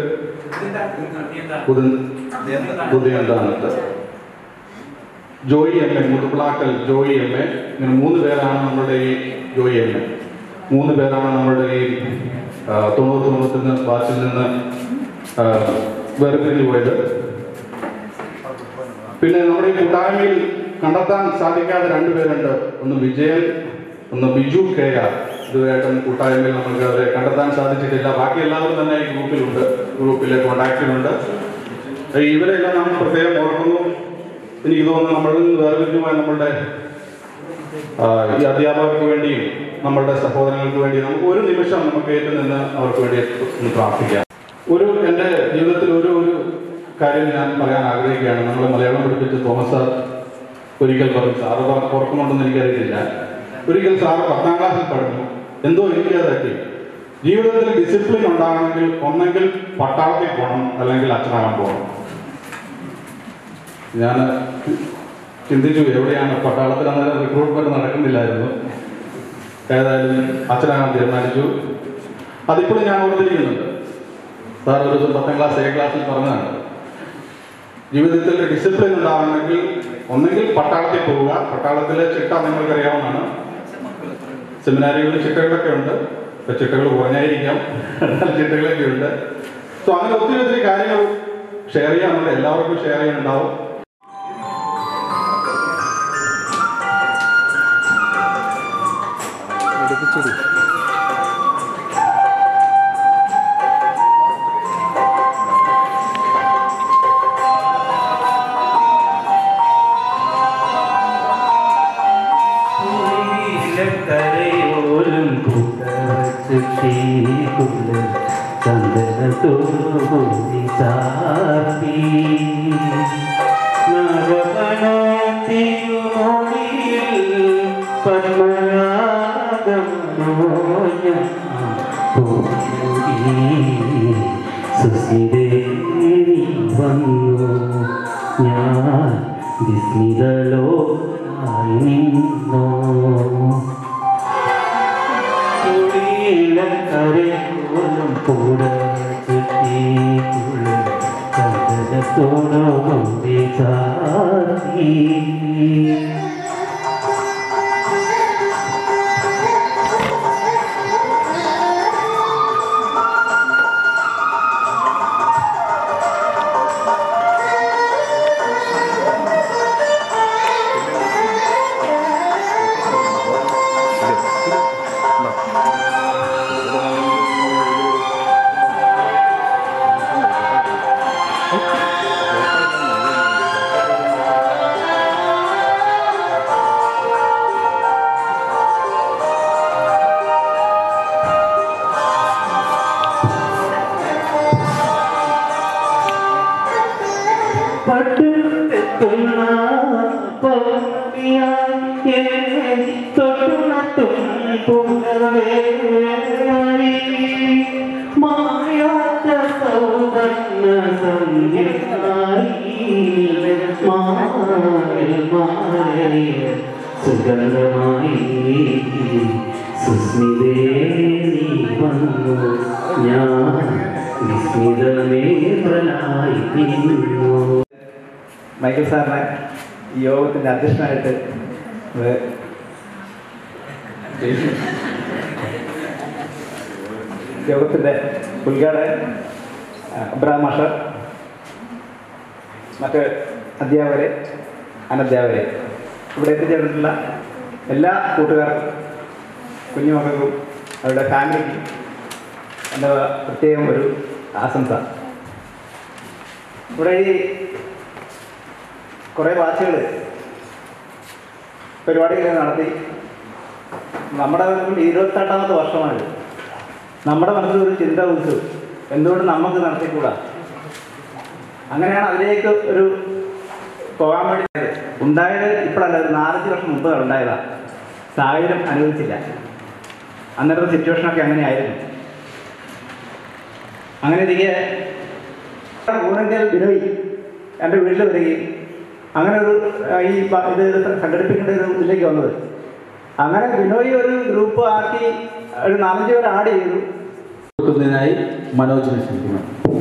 Puthiyanthanath Joy M A Muthuppilakkal Joy M A ഇങ്ങനെ മൂന്ന് പേരാണ് നമ്മുടെ ഈ ജോയി എം എ മൂന്ന് പേരാണ് നമ്മുടെ ഈ ആ, തൊണ്ണൂറ് തൊണ്ണൂറ്റൊന്ന് ബാച്ചിൽ നിന്ന് ആ, വേർപിരിഞ്ഞു പോയത് പിന്നെ നമ്മുടെ ഈ കൂട്ടായ്മയിൽ കണ്ടെത്താൻ സാധിക്കാതെ രണ്ടുപേരുണ്ട് ഒന്ന് വിജയൻ ഒന്ന് ബിജു കെ ആർ ഇതുവരെയായിട്ടും കൂട്ടായ്മയിൽ നമുക്ക് അവരെ കണ്ടെത്താൻ സാധിച്ചിട്ടില്ല ബാക്കി എല്ലാവരും തന്നെ ഈ ഗ്രൂപ്പിലുണ്ട് ഗ്രൂപ്പിലെ കോണ്ടാക്റ്റിലുണ്ട് ഇവരെല്ലാം നാം പ്രത്യേകം ഓർക്കുന്നു എനിക്ക് തോന്നുന്നു നമ്മളിൽ നിന്ന് വേർതിരിഞ്ഞു പോയ നമ്മളുടെ ആ, ഈ അധ്യാപകർക്ക് വേണ്ടിയും നമ്മളുടെ സഹോദരങ്ങൾക്ക് വേണ്ടി നമുക്ക് ഒരു നിമിഷം നമുക്ക് ഏറ്റു നിന്ന് അവർക്ക് വേണ്ടി ഒന്ന് പ്രാർത്ഥിക്കാം ഒരു എൻ്റെ ജീവിതത്തിൽ ഒരു ഒരു കാര്യം ഞാൻ പറയാൻ ആഗ്രഹിക്കുകയാണ് നമ്മൾ മലയാളം പഠിപ്പിച്ച തോമസ് സാർ ഒരിക്കൽ പറഞ്ഞു സാറ് പറഞ്ഞ ഓർക്കുന്നുണ്ടെന്ന് എനിക്കറിയില്ല ഒരിക്കൽ സാറ് പത്താം ക്ലാസ്സിൽ പഠിച്ചു എന്തോ എനിക്ക് തട്ടി ജീവിതത്തിൽ ഡിസിപ്ലിൻ ഉണ്ടാകണമെങ്കിൽ ഒന്നെങ്കിൽ പട്ടാളത്തിൽ പോകണം അല്ലെങ്കിൽ അച്ഛനാകാൻ പോകണം ഞാൻ ചിന്തിച്ചു എവിടെയാണ് പട്ടാളത്തിൽ അന്നേരം റിക്രൂട്ട്മെന്റ് നടക്കുന്നില്ലായിരുന്നു ഏതായാലും അച്ഛനാകാൻ തീരുമാനിച്ചു അതിപ്പോഴും ഞാൻ ഓർത്തിരിക്കുന്നുണ്ട് സാർ ഒരു ദിവസം പത്താം ക്ലാസ് എ ക്ലാസ്സിൽ പറഞ്ഞതാണ് ജീവിതത്തിൽ ഡിസിപ്ലിൻ ഉണ്ടാവണമെങ്കിൽ ഒന്നെങ്കിൽ പട്ടാളത്തിൽ പോവുക പട്ടാളത്തിലെ ചിട്ട നിങ്ങൾക്കറിയാവുന്നതാണ് സെമിനാരികളിൽ ചിട്ടകളൊക്കെ ഉണ്ട് ഇപ്പൊ ചിട്ടകൾ കുറഞ്ഞായിരിക്കാം എന്നാൽ ചിട്ടകളൊക്കെ ഉണ്ട് സോ അങ്ങനെ ഒത്തിരി ഒത്തിരി കാര്യങ്ങൾ ഷെയർ ചെയ്യാനുണ്ട് എല്ലാവർക്കും ഷെയർ ചെയ്യാനുണ്ടാവും കരയോരം കൂട്ടവച്ച് തീകുള്ള ചന്ദനത്തോടി ചാത്തി നവപണത്തിരുമോടിയിൽ പത്മനാഗം നോഞ്ഞ സുസ്ഥിരേരി വന്നു ഞാൻ വിസ്മിത സുഖലോനായി നിന്നു കരയോലും കൂടെ ചുറ്റിക്കുള്ളും ചന്ദനത്തോടും ചാത്തി പട്ടുത്തെത്തുന്ന പൗർണിയായി എന്നെ തൊട്ടുണർത്തും പുനർവേളി. മായാത്ത സൗവർണ്ണ സന്ധ്യയായി മാറിൽ മാറിയ സുഗന്ധമായി സുസ്മിതേ നീ വന്നു ഞാൻ വിസ്മിതമേത്രനായി നിന്നു മൈക്കിൾ സാറിനെ ഈ യോഗത്തിൻ്റെ അധ്യക്ഷനായിട്ട് വേ- യോഗത്തിൻ്റെ ഉദ്ഘാടകൻ ആ, അബ്രഹാം മാഷർ മറ്റ് അധ്യാപകരെ അനധ്യാപകരെ ഇവിടെ എത്തിച്ചേർന്നിട്ടുള്ള എല്ലാ കൂട്ടുകാർക്കും കുഞ്ഞുമക്കൾക്കും അവരുടെ ഫാമിലിക്കും എൻ്റെ പ്രത്യേകം ഒരു ആശംസ ഇവിടെ ഈ കുറേ ബാച്ചുകൾ പരിപാടികൾ നടത്തി നമ്മുടെ മനസ്സിൽ ഇരുപത്തെട്ടാമത്തെ വർഷമാണ് നമ്മുടെ മനസ്സിൽ ഒരു ചിന്ത ഉദിച്ചു എന്തുകൊണ്ട് നമുക്ക് നടത്തിക്കൂടാ അങ്ങനെയാണ് അതിലേക്ക് ഒരു പോകാൻ വേണ്ടി ഉണ്ടായത് ഇപ്പോഴല്ല ഒരു നാലഞ്ച് വർഷം മുമ്പ് ഉണ്ടായതാ സാഹചര്യം അനുവദിച്ചില്ല അന്നത്തെ സിറ്റുവേഷനൊക്കെ അങ്ങനെയായിരുന്നു അങ്ങനെ ഇരിക്കെ ഊണങ്കൽ ബിനോയ് എൻ്റെ വീട്ടിൽ വരികയും അങ്ങനെ ഒരു ആ, ഈ പ- ഇത് സംഘടിപ്പിക്കേണ്ട ഒരു ഇതിലേക്ക് വന്നത് അങ്ങനെ ബിനോയ് ഒരു ഗ്രൂപ്പ് ആക്കി ഒരു നാലഞ്ച് പേർ ആഡ് ചെയ്തു കൊടുക്കുന്നതിനായി മനോജിനെ ക്ഷണിക്കുന്നു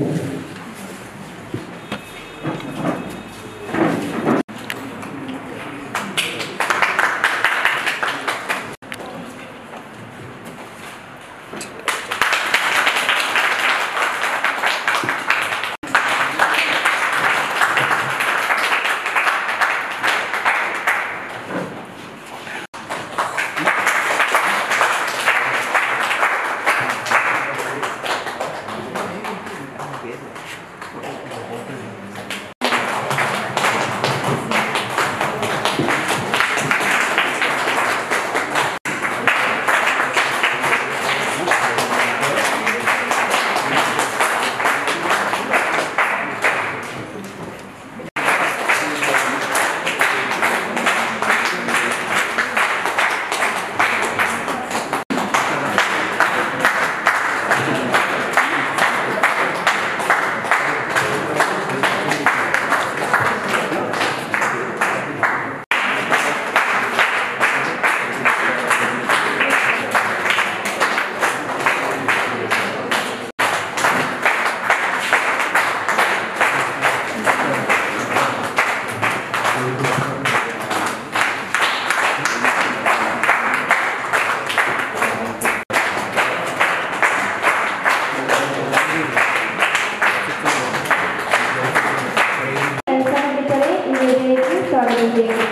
സെക്രട്ടറി ഈ വേദിയിലേക്ക് സ്വാഗതം ചെയ്യുന്നു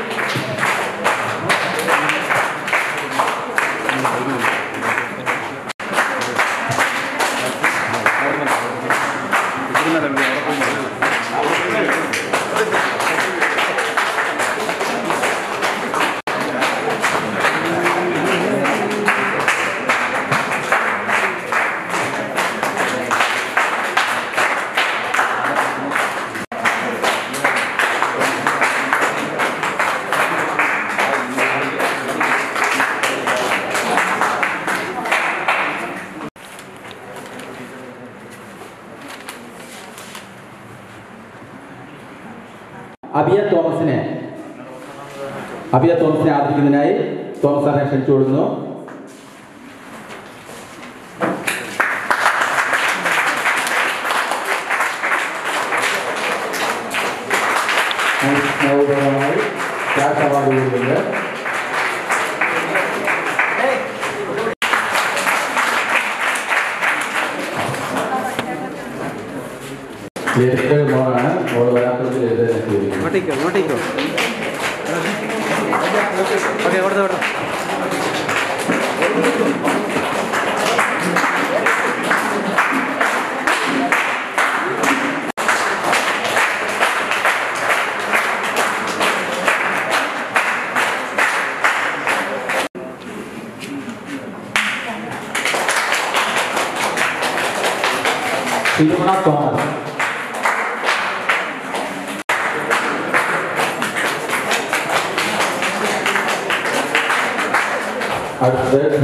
അബിയ തോമസിനെ അഭിയ തോമസിനെ ആദരിക്കുന്നതിനായി തോമസ് സാറിനെ ക്ഷണിച്ചു കൊടുക്കുന്നു സ്നേഹപൂർവ്വമായി ക്യാഷ് അവാർഡ് കൊടുക്കുന്നുണ്ട് ലളിത മോളാണ് മോള് വരാത്തത് ലളിത ചോദിക്കുന്നു ഇങ്ങോട്ടേക്കോ ഇങ്ങോട്ടേക്കോ ഓക്കെ അവിടുത്തെ അവിടെ തിരുമണ തോമസ് അടുത്തത്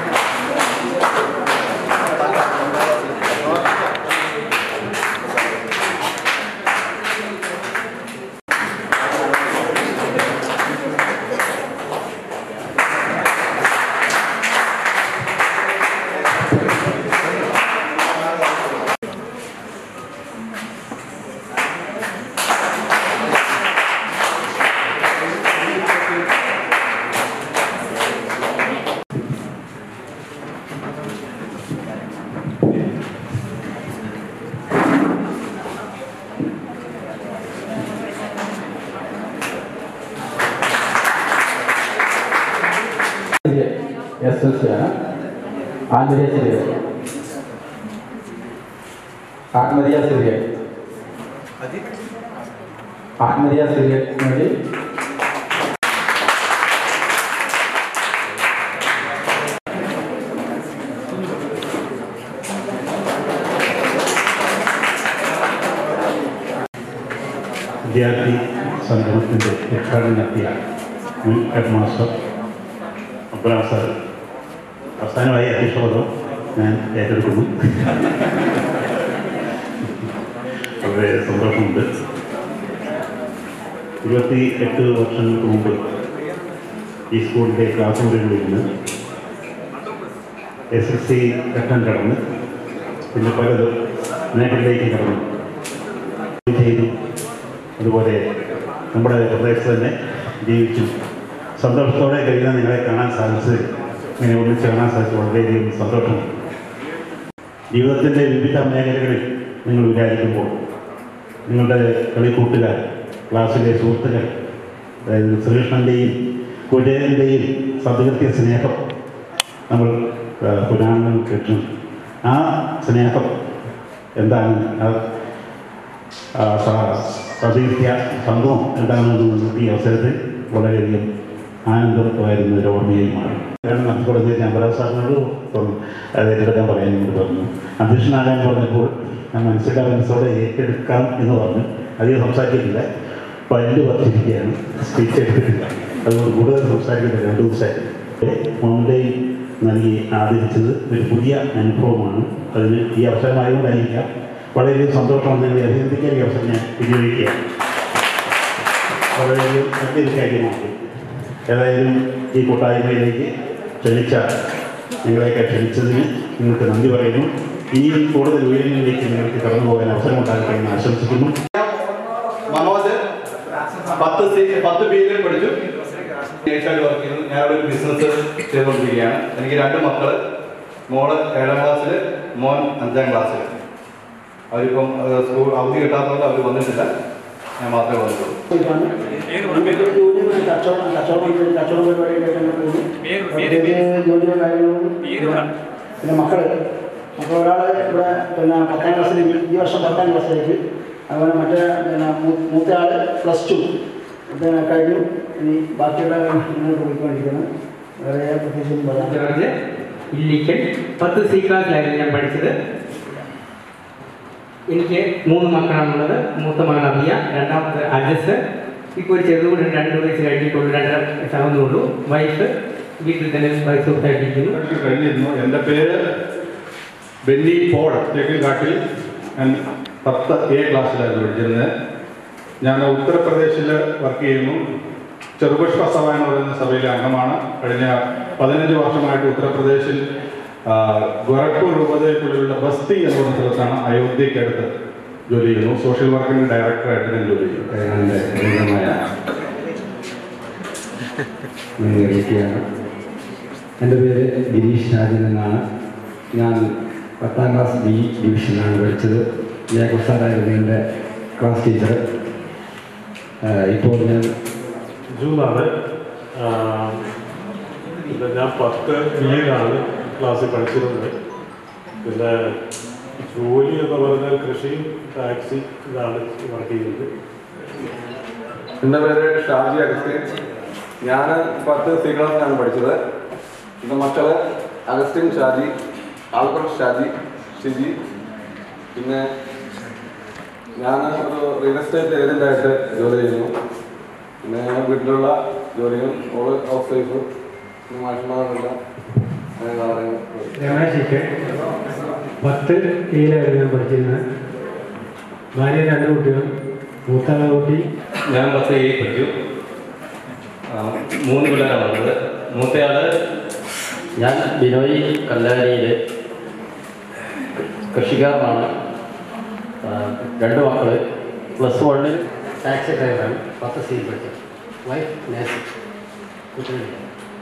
എസ് എൽ സി ആണ് ആത്മരിയ സിറിയ ആത്മരിയ സിറിയ ആത്മരിയ സിറിയ വേണ്ടി വിദ്യാർത്ഥി സംഗമത്തിൻ്റെ ഉദ്ഘാടനം നടത്തിയ മുൻ ഹെഡ് മാസ്റ്റർ അബ്രാം സാർ അവസാനമായി അധ്യക്ഷപദം ഞാൻ ഏറ്റെടുക്കുന്നു വളരെ സന്തോഷമുണ്ട് ഇരുപത്തി എട്ട് വർഷങ്ങൾക്ക് മുമ്പ് ഈ സ്കൂളിൻ്റെ ക്ലാസ് മുറികളിൽ നിന്ന് എസ് എസ് സി ഘട്ടം കടന്ന് പിന്നെ പലതും നേട്ടത്തിലേക്ക് കടന്നു ചെയ്തു അതുപോലെ നമ്മുടെ പ്രദേശത്ത് തന്നെ ജീവിച്ചു സന്തോഷത്തോടെ കഴിയുന്ന നിങ്ങളെ കാണാൻ സാധിച്ചത് ഇങ്ങനെ ഒന്നിച്ച് കാണാൻ സാധിച്ചു വളരെയധികം സന്തോഷം ജീവിതത്തിൻ്റെ വിവിധ മേഖലകളിൽ നിങ്ങൾ വിചാരിക്കുമ്പോൾ നിങ്ങളുടെ കളിക്കൂട്ടുകാർ ക്ലാസ്സിലെ സുഹൃത്തുക്കൾ അതായത് ശ്രീകൃഷ്ണൻ്റെയും കുജയൻ്റെയും സദ്കൃത്യ സ്നേഹം നമ്മൾ ആ, പുരാണങ്ങൾ കേട്ടു ആ സ്നേഹം എന്താണ് ആ ആ, സ- സതീർത്യ സംഭവം എന്താണെന്ന് ഈ അവസരത്തിൽ വളരെയധികം ആനന്ദമായിരുന്ന ഒരു ഓർമ്മയായി മാറി കാരണം നടത്തിക്കൊടുത്ത് ഞാൻ പരാസ് സാറിനോട് ഇപ്പം അത് ഏറ്റെടുക്കാൻ പറയാൻ വേണ്ടി പറഞ്ഞു അധ്യക്ഷനാകാൻ പറഞ്ഞപ്പോൾ ഞാൻ മനസ്സിലാ മനസ്സോടെ ഏറ്റെടുക്കാം എന്ന് പറഞ്ഞു അധികം സംസാരിച്ചിട്ടില്ല പല്ല് പറിച്ചിരിക്കുകയാണ് സ്പീച്ച് എടുത്തിട്ടില്ല അതുകൊണ്ട് കൂടുതൽ സംസാരിക്കുന്നില്ല രണ്ട് ദിവസമായിട്ട് മുംബൈ നൽകി ആദരിച്ചത് ഒരു പുതിയ അനുഭവമാണ് അതിന് ഈ അവസരമായതുകൊണ്ടായിരിക്കാം വളരെയധികം സന്തോഷം നിങ്ങളെ അഭിനന്ദിക്കാൻ ഈ അവസരം ഞാൻ വിനിയോഗിക്കുകയാണ് വളരെയധികം നല്ലൊരു കാര്യമാണ് ഏതായാലും ഈ കൂട്ടായ്മയിലേക്ക് ക്ഷണിച്ച നിങ്ങളെയൊക്കെ ക്ഷണിച്ചതിന് നിങ്ങൾക്ക് നന്ദി പറയുന്നു ഇനിയും കൂടുതൽ ഉയരങ്ങളിലേക്ക് നിങ്ങൾക്ക് കടന്നു പോകാൻ അവസരം ഉണ്ടാകട്ടെ എന്ന് ആശംസിക്കുന്നു മനോജ് പത്ത് സി പത്ത് ബിയിൽ പഠിച്ചു നേഴ്സായിട്ട് വർക്ക് ചെയ്യുന്നു ഞാനവിടെ ഒരു ബിസിനസ് ചെയ്തുകൊണ്ടിരിക്കുകയാണ് എനിക്ക് രണ്ട് മക്കള് മോള് ഏഴാം ക്ലാസ്സിൽ മോൻ അഞ്ചാം ക്ലാസ്സിൽ അവരിപ്പം ഏഹ്, സ്കൂൾ അവധി കിട്ടാത്തതുകൊണ്ട് അവർ വന്നിട്ടില്ല ഞാൻ മാത്രമേ വന്നിട്ടുള്ളൂ കച്ചവടം കച്ചവടം കച്ചവടം പരിപാടിയിലൊക്കെ പോകുന്നു ജോലിയും കാര്യങ്ങളും പിന്നെ മക്കള് അപ്പോൾ ഒരാൾ ഇവിടെ പിന്നെ പത്താം ക്ലാസ്സിൽ ഈ വർഷം പത്താം ക്ലാസ്സിലേക്ക് അതുപോലെ മറ്റേ പിന്നെ മൂ- മൂത്ത ആൾ പ്ലസ് ടു പിന്നെ കഴിഞ്ഞു ഇനി ബാക്കിയുള്ള മുന്നോട്ട് പോയിക്കൊണ്ടിരിക്കുന്നു വേറെ പ്രത്യേകിച്ചൊന്നും പറയാം ജോർജ് ഇല്ലിക്കൽ പത്ത് സി ക്ലാസ്സിലായിരുന്നു ഞാൻ പഠിച്ചത് എനിക്ക് മൂന്ന് മക്കളാണുള്ളത് മൂത്ത മകൻ അബിയ രണ്ടാമത്തെ അജസ് ഇപ്പോൾ ഒരു ചെറുതുകൂടി രണ്ട് വയസ്സ് കഴിഞ്ഞിട്ടുള്ളൂ രണ്ടര വയസ്സാവുന്നുള്ളൂ വൈഫ് വീട്ടിൽ തന്നെ വയസ്സ് കൊടുത്തായിട്ടിരിക്കുന്നു പഠിച്ചു കഴിഞ്ഞിരുന്നു എൻ്റെ പേര് ബെന്നി പോൾ തേക്കിൻകാട്ടിൽ ഞാൻ പത്ത് എ ക്ലാസ്സിലായിരുന്നു പഠിച്ചിരുന്നത് ഞാൻ ഉത്തർപ്രദേശിൽ വർക്ക് ചെയ്യുന്നു ചെറുപുഷ്പ സഭ എന്ന് പറയുന്ന സഭയിലെ അംഗമാണ് കഴിഞ്ഞ പതിനഞ്ച് വർഷമായിട്ട് ഉത്തർപ്രദേശിൽ ആ, ഗോരഖ്പൂർ രൂപതയ്ക്കുള്ളിലുള്ള ബസ്തി എന്ന് പറയുന്ന സ്ഥലത്താണ് അയോധ്യയ്ക്കടുത്ത് ജോലി ചെയ്യുന്നു സോഷ്യൽ വർക്കിംഗ് ഡയറക്ടറായിട്ട് ഞാൻ ജോലി ചെയ്യുന്നു എൻ്റെ ലളിതമായ നിങ്ങളിരിക്കുകയാണ് എൻ്റെ പേര് ഗിരീഷ് രാജൻ എന്നാണ് ഞാൻ പത്താം ക്ലാസ് ബി ഡിവിഷനാണ് പഠിച്ചത് ജേക്കബ് സാറായിരുന്നു എൻ്റെ ക്ലാസ് ടീച്ചർ ഇപ്പോൾ ഞാൻ ജൂണാണ് പിന്നെ ഞാൻ പത്ത് ബിയിലാണ് ക്ലാസ്സിൽ പഠിച്ചിരുന്നത് പിന്നെ ജോലി എന്ന് പറഞ്ഞാൽ കൃഷി ടാക്സി ഇതാണ് വർക്ക് ചെയ്യുന്നത് എൻ്റെ പേര് ഷാജി അഗസ്റ്റിൻ ഞാൻ പത്ത് സി ക്ലാസ്സിലാണ് പഠിച്ചത് എൻ്റെ മക്കള് അഗസ്റ്റിൻ ഷാജി ആൽബർട്ട് ഷാജി ഷിജി പിന്നെ ഞാൻ ഒരു റിയൽ എസ്റ്റേറ്റ് ഏജൻ്റായിട്ട് ജോലി ചെയ്യുന്നു പിന്നെ ഞാൻ വീട്ടിലുള്ള ജോലിയും ഓള് ഹൗസ് വൈഫ് പിന്നെ മാഷന്മാരുള്ള അങ്ങനെ കാര്യങ്ങൾ രമേശിക്ക് പത്ത് കീഴിലായിരുന്നു ഞാൻ പഠിച്ചിരുന്നത് ഭാര്യ രണ്ട് കുട്ടികളും മൂത്ത കുട്ടി ഞാൻ പത്ത് എ പഠിച്ചു ആ, മൂന്ന് പിള്ളേരാണ് ഉള്ളത് മൂത്തയാള് ഞാൻ ബിനോയ് കല്ലാരിയിൽ കൃഷിക്കാരനാണ് ആ, രണ്ട് മക്കൾ പ്ലസ് വണ്ണിൽ ടാക്സി ഡ്രൈവറാണ് പത്ത് സി പഠിച്ചത് വൈഫ് നേഴ്സ് കുട്ടികളില്ല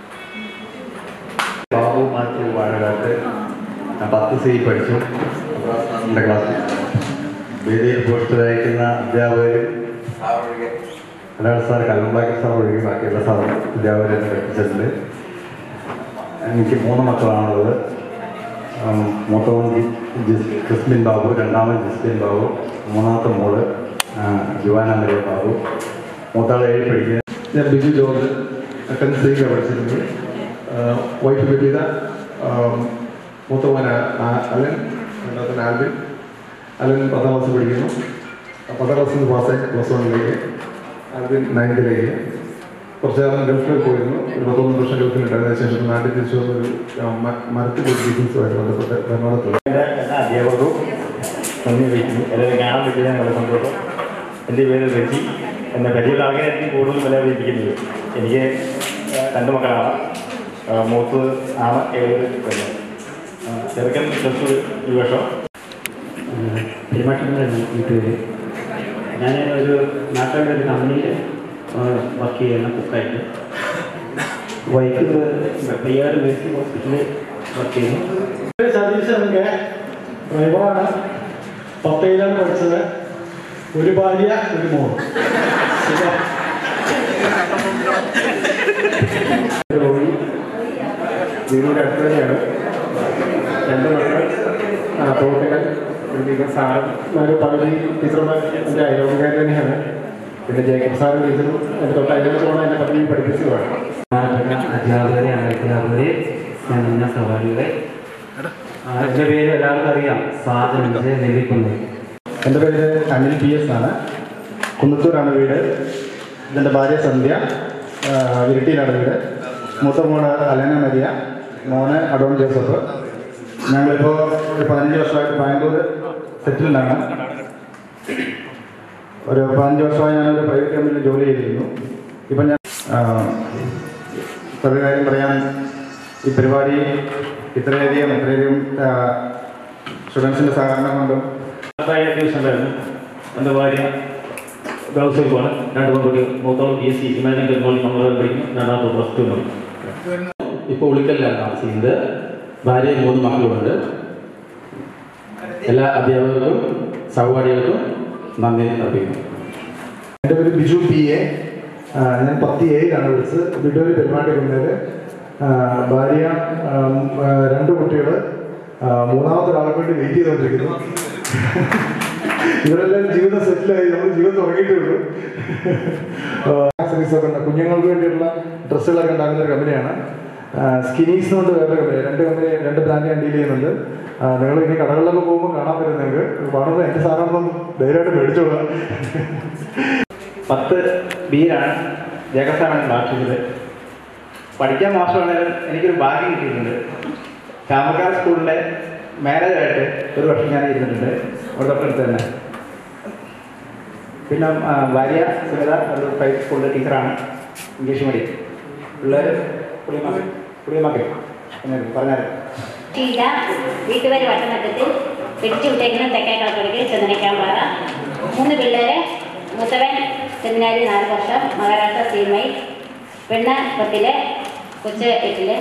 ബാബു മാത്യു വാഴകാട്ട് ഞാൻ പത്ത് സി പഠിച്ചു എൻ്റെ ക്ലാസ്സിൽ വേദിയിൽ പോസ്റ്റ് അയക്കുന്ന അധ്യാപകരും മലയാള സാർ കലമ്പാക്കി സാർ ഒഴികെ ബാക്കിയുള്ള സാർ അധ്യാപകരെ എന്നെ പഠിപ്പിച്ചിട്ടുണ്ട് എനിക്ക് മൂന്ന് മക്കളാണുള്ളത് ഉം, മൂത്തവൻ ജി- ജിസ്- ക്രിസ്മിൻ ബാബു രണ്ടാമൻ ജിസ്ലിൻ ബാബു മൂന്നാമത്തെ മോള് ആ, ജുവാന മരിയ ബാബു മൂത്താൾ ഏഴ് പഠിക്കുക ഞാൻ ബിജു ജോർജ് ടെൻസിലേക്ക് പഠിച്ചിരുന്നത് വൈഫ് ബിബിത മൂത്തവൻ അലൻ രണ്ടാമത്തെ ആൽബിൻ അലൻ പത്താം ക്ലാസ് പഠിക്കുന്നു പത്താം ക്ലാസ്സിൽ നിന്ന് പാസ്സായി പ്ലസ് വണ്ണിലേക്ക് ആൽബിൻ നയൻത്തിലേക്ക് കുറച്ച് കാലം ഗൾഫിൽ പോയിരുന്നു ഒരു പത്തൊമ്പത് വർഷം ഗൾഫിലുണ്ടായിരുന്ന ശേഷം നാട്ടിൽ തിരിച്ചു വന്നൊരു ആ, മ- മരത്തിൽ ബിസിനസ്സുമായിട്ട് ബന്ധപ്പെട്ട് എറണാകുളത്ത് എൻ്റെ എല്ലാ അധ്യാപകരും നന്ദി അറിയിക്കുന്നു എല്ലാവരും കാണാൻ പറ്റിയത് ഞങ്ങളുടെ സന്തോഷം എൻ്റെ പേര് റജി എന്നെ പരിചയമുള്ള ആൾക്കാരായിരിക്കും കൂടുതൽ വില അറിയിപ്പിക്കുന്നത് എനിക്ക് ആ, രണ്ട് മക്കളാണ് ആ, മൂത്ത് ആണ് ഏഴ് പെണ്ണ് ആ, ചെറുക്കൻ പ്ലസ് ഈ വർഷം പെരുമാറ്റങ്ങളാണ് വീട്ടുപേര് ഞാൻ ഒരു നാട്ടിലുള്ള ഒരു കമ്പനിയിൽ വർക്ക് ചെയ്യുന്ന കുക്കായിട്ട് വൈഫ് പയ്യാട് മേഴ്സി ഹോസ്പിറ്റലിൽ വർക്ക് ചെയ്യുന്നു സതീശൻ്റെ ഡ്രൈവറാണ് പത്തയിലാണ് പഠിച്ചത് ഒരു ഭാര്യ ഒരു മോൾ റോയി വീടിൻ്റെ അടുത്ത് തന്നെയാണ് രണ്ട് മക്കൾ ആ, പ്രവർത്തകൻ ഒരു സാറന്മാർ പകുതി ടീച്ചർമാർ എൻ്റെ അയലോകക്കാർ തന്നെയാണ് പിന്നെ ജേക്കബ് സാറും ടീച്ചറും എൻ്റെ തൊട്ട് അയലോകത്തോളം എൻ്റെ പദവി പഠിപ്പിച്ചതാണ് അധ്യാപകരെ അധ്യാപകരെ ഞാൻ സവാരികളെ എൻ്റെ പേര് എല്ലാവർക്കും അറിയാം സ്വാതന്ത്ര്യ നെല്ലിക്കുന്നത് എൻ്റെ പേര് അനിൽ പി എസ് ആണ് കുന്നത്തൂരാണ് വീട് ഇതെൻ്റെ ഭാര്യ സന്ധ്യ ആ, ഇരിട്ടിയിലാണ് വീട് മൂത്ത മോള് അലന മരിയ മോന് അഡോൺ ജോസഫ് ഞങ്ങളിപ്പോൾ ഒരു പതിനഞ്ച് വർഷമായിട്ട് ബാംഗ്ലൂർ സെറ്റിൽഡാണ് ഒരു പതിനഞ്ച് വർഷമായി ഞാനൊരു പ്രൈവറ്റ് കമ്പനിയിൽ ജോലി ചെയ്തിരുന്നു ഇപ്പം ഞാൻ ആ, ഒരു കാര്യം പറയാൻ ഈ പരിപാടി ഇത്രയധികം ഇത്രയധികം സ്റ്റുഡൻസിൻ്റെ സഹകരണം കൊണ്ടും പത്തായിരം ദിവസം ഉണ്ടായിരുന്നു എൻ്റെ ഭാര്യ ഗൗസ് വൈഫാണ് രണ്ട് പെൺകുട്ടി മൂത്തോളം B S C imagine technology മംഗളൂരിൽ പഠിക്കുന്നു രണ്ടാമത്തെ പ്ലസ് ടു ഇപ്പോൾ ഉളിക്കലിലാണ് താമസിക്കുന്നത് ഭാര്യയും മൂന്ന് മക്കളുമുണ്ട് എല്ലാ അധ്യാപകർക്കും സഹപാഠികൾക്കും നന്ദി അർപ്പിക്കുന്നു എൻ്റെ പേര് ബിജു പി എ ആ, ഞാൻ പത്ത് ഏഴിലാണ് വിളിച്ചത് വിഡോര് പെരുമാട്ടി കുന്നേര് ഭാര്യ ആം, ആ, രണ്ട് കുട്ടികൾ മൂന്നാമത്തെ ഒരാളെ വേണ്ടി വെയിറ്റ് ചെയ്തുകൊണ്ടിരിക്കുന്നു ഇവരെല്ലാം ജീവിതം സെറ്റിലായി നമ്മൾ ജീവിതം തുടങ്ങിയിട്ടേ ഉള്ളൂ ആക്സറീസ് ഒക്കെ ഉണ്ട് കുഞ്ഞുങ്ങൾക്ക് വേണ്ടിയുള്ള ഡ്രസ്സുകളൊക്കെ ഉണ്ടാക്കുന്ന ഒരു കമ്പനിയാണ് സ്കിനീസ് എന്ന് പറഞ്ഞ വേറൊരു കമ്പനി രണ്ട് കമ്പനി രണ്ട് ബ്രാൻഡ് ഞാൻ ഡീൽ ചെയ്യുന്നുണ്ട് നിങ്ങൾ ഇനി കടകളിലൊക്കെ പോകുമ്പോൾ കാണാൻ പറ്റും നിങ്ങൾക്ക് കാണുമ്പോൾ എൻ്റെ സാധനം ധൈര്യമായിട്ട് മേടിച്ചോളാം പത്ത് ബിയിലാണ് ജേക്കബ് ക്ലാസ് ചെയ്തത് പഠിക്കാൻ മോശമാണെങ്കിലും എനിക്കൊരു ഭാഗ്യം കിട്ടിയിട്ടുണ്ട് ചാമക്കാട് സ്കൂളിൻ്റെ മാനേജറായിട്ട് ഒരു വർഷം ഞാൻ ഇരുന്നിട്ടുണ്ട് അവിടെ തൊട്ടടുത്ത് തന്നെ പിന്നെ ആ, ഭാര്യ സുനിത ഒരു പ്രൈവറ്റ് സ്കൂളിലെ ടീച്ചറാണ് ഇംഗ്ലീഷ് മീഡിയം പിള്ളേർ പുളിമക്കൾ പുളിമക്കൾ പറഞ്ഞാൽ ഷീല വീട്ടുപേര് വട്ടനട്ടത്തിൽ പിടിച്ചു വിട്ടേക്കുന്ന തെക്കേക്കളക്കടയ്ക്ക് ചെന്നൈക്കാൻ പാറ മൂന്ന് പിള്ളേരെ മൂത്തവൻ സെമിനാരി നാല് വർഷം മഹാരാഷ്ട്ര സീമൈ പെണ്ണ് പത്തില് കൊച്ച് എട്ടില്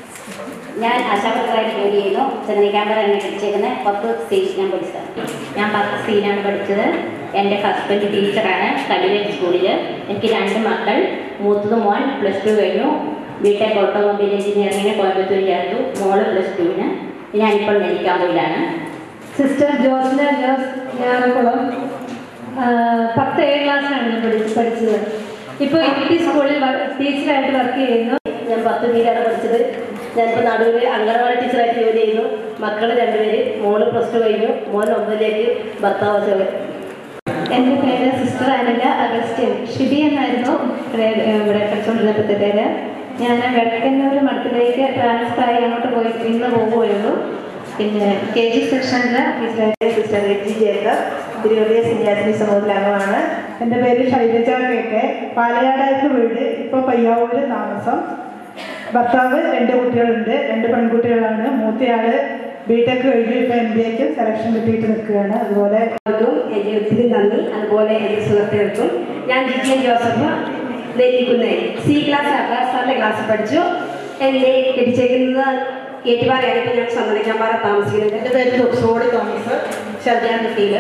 ഞാൻ ആശാവർക്കറായിട്ട് ജോലി ചെയ്യുന്നു ചെന്നൈക്കാമ്പറ എന്നെ പഠിച്ചേക്കുന്നത് പത്ത് സി ഞാൻ പഠിച്ചത് ഞാൻ പത്ത് സിയിലാണ് പഠിച്ചത് എൻ്റെ ഹസ്ബൻഡ് ടീച്ചറാണ് കല്ലുവേൽ സ്കൂളിൽ എനിക്ക് രണ്ട് മക്കൾ മൂത്തത് മോൻ പ്ലസ് ടു കഴിഞ്ഞു ബിടെക് ഓട്ടോമൊബൈൽ എഞ്ചിനീയറിങ്ങിന് കോയമ്പത്തൂർ ചേർത്തു മോള് പ്ലസ് ടുവിന് ഞാനിപ്പോൾ നെല്ലിക്കാമ്പൂരിലാണ് സിസ്റ്റർ ജോസ്ന ജോസ് ഞാറക്കുളം ആ, പത്ത് ഏഴ് ക്ലാസ്സിലാണ് ഞാൻ പഠിച്ച് പഠിച്ചത് ഇപ്പോൾ യു പി സ്കൂളിൽ വ- ടീച്ചറായിട്ട് വർക്ക് ചെയ്യുന്നു ഞാൻ പത്ത് വീലാണ് പഠിച്ചത് ഞാനിപ്പോൾ നടുവിൽ അംഗനവാടി ടീച്ചറായിട്ട് ജോലി ചെയ്യുന്നു മക്കൾ രണ്ടുപേര് മോള് പ്ലസ് ടു കഴിഞ്ഞു മോൻ ഒമ്പതിലേക്ക് ഭർത്താവ് ചെറുത് എൻ്റെ പേര് സിസ്റ്റർ അനില അഗസ്റ്റിൻ ഷിബി എന്നായിരുന്നു ഇവിടെ ഇവിടെ പഠിച്ചുകൊണ്ടിരുന്നപ്പോഴത്തെ പേര് ഞാൻ വെടക്കന്നൂർ മഠത്തിലേക്ക് ട്രാൻസ്ഫർ ആയി അങ്ങോട്ട് പോയി ഇന്ന് പോകുകയുള്ളൂ പിന്നെ കെ ജി സെക്ഷനിൽ ടീച്ചറായിട്ട് സിസ്റ്റർ രജി ജേക്കബ് തിരുവല്ല സന്യാസിനി സമൂഹത്തിലെ അംഗമാണ് എൻ്റെ പേര് ശൈലജ കെ കെ പാലയാടായിരുന്നു വീട് ഇപ്പോൾ പയ്യാവൂര് താമസം ഭർത്താവ് രണ്ട് കുട്ടികളുണ്ട് രണ്ട് പെൺകുട്ടികളാണ് മൂത്തയാള് ബിടെക് കഴിഞ്ഞു ഇപ്പോൾ എം ബി എക്ക് സെലക്ഷൻ കിട്ടിയിട്ട് നിൽക്കുകയാണ് അതുപോലെ എല്ലാവർക്കും എൻ്റെ ഒത്തിരി നന്ദി അതുപോലെ എൻ്റെ സുഹൃത്തുക്കൾക്കും ഞാൻ ജിജിയൻ ജോസഫ് നെല്ലിക്കുന്നേ സി ക്ലാസ് സാറിൻ്റെ ക്ലാസ് പഠിച്ചു എന്നെ കെട്ടിച്ചേക്കുന്നത് ഏറ്റുപാറയാണ് ഇപ്പോൾ ഞാൻ സമ്മതിക്കാമ്പാറ താമസിക്കുന്നത് എൻ്റെ പേര് സോളി തോമസ് ശർജാൻകുട്ടിയിൽ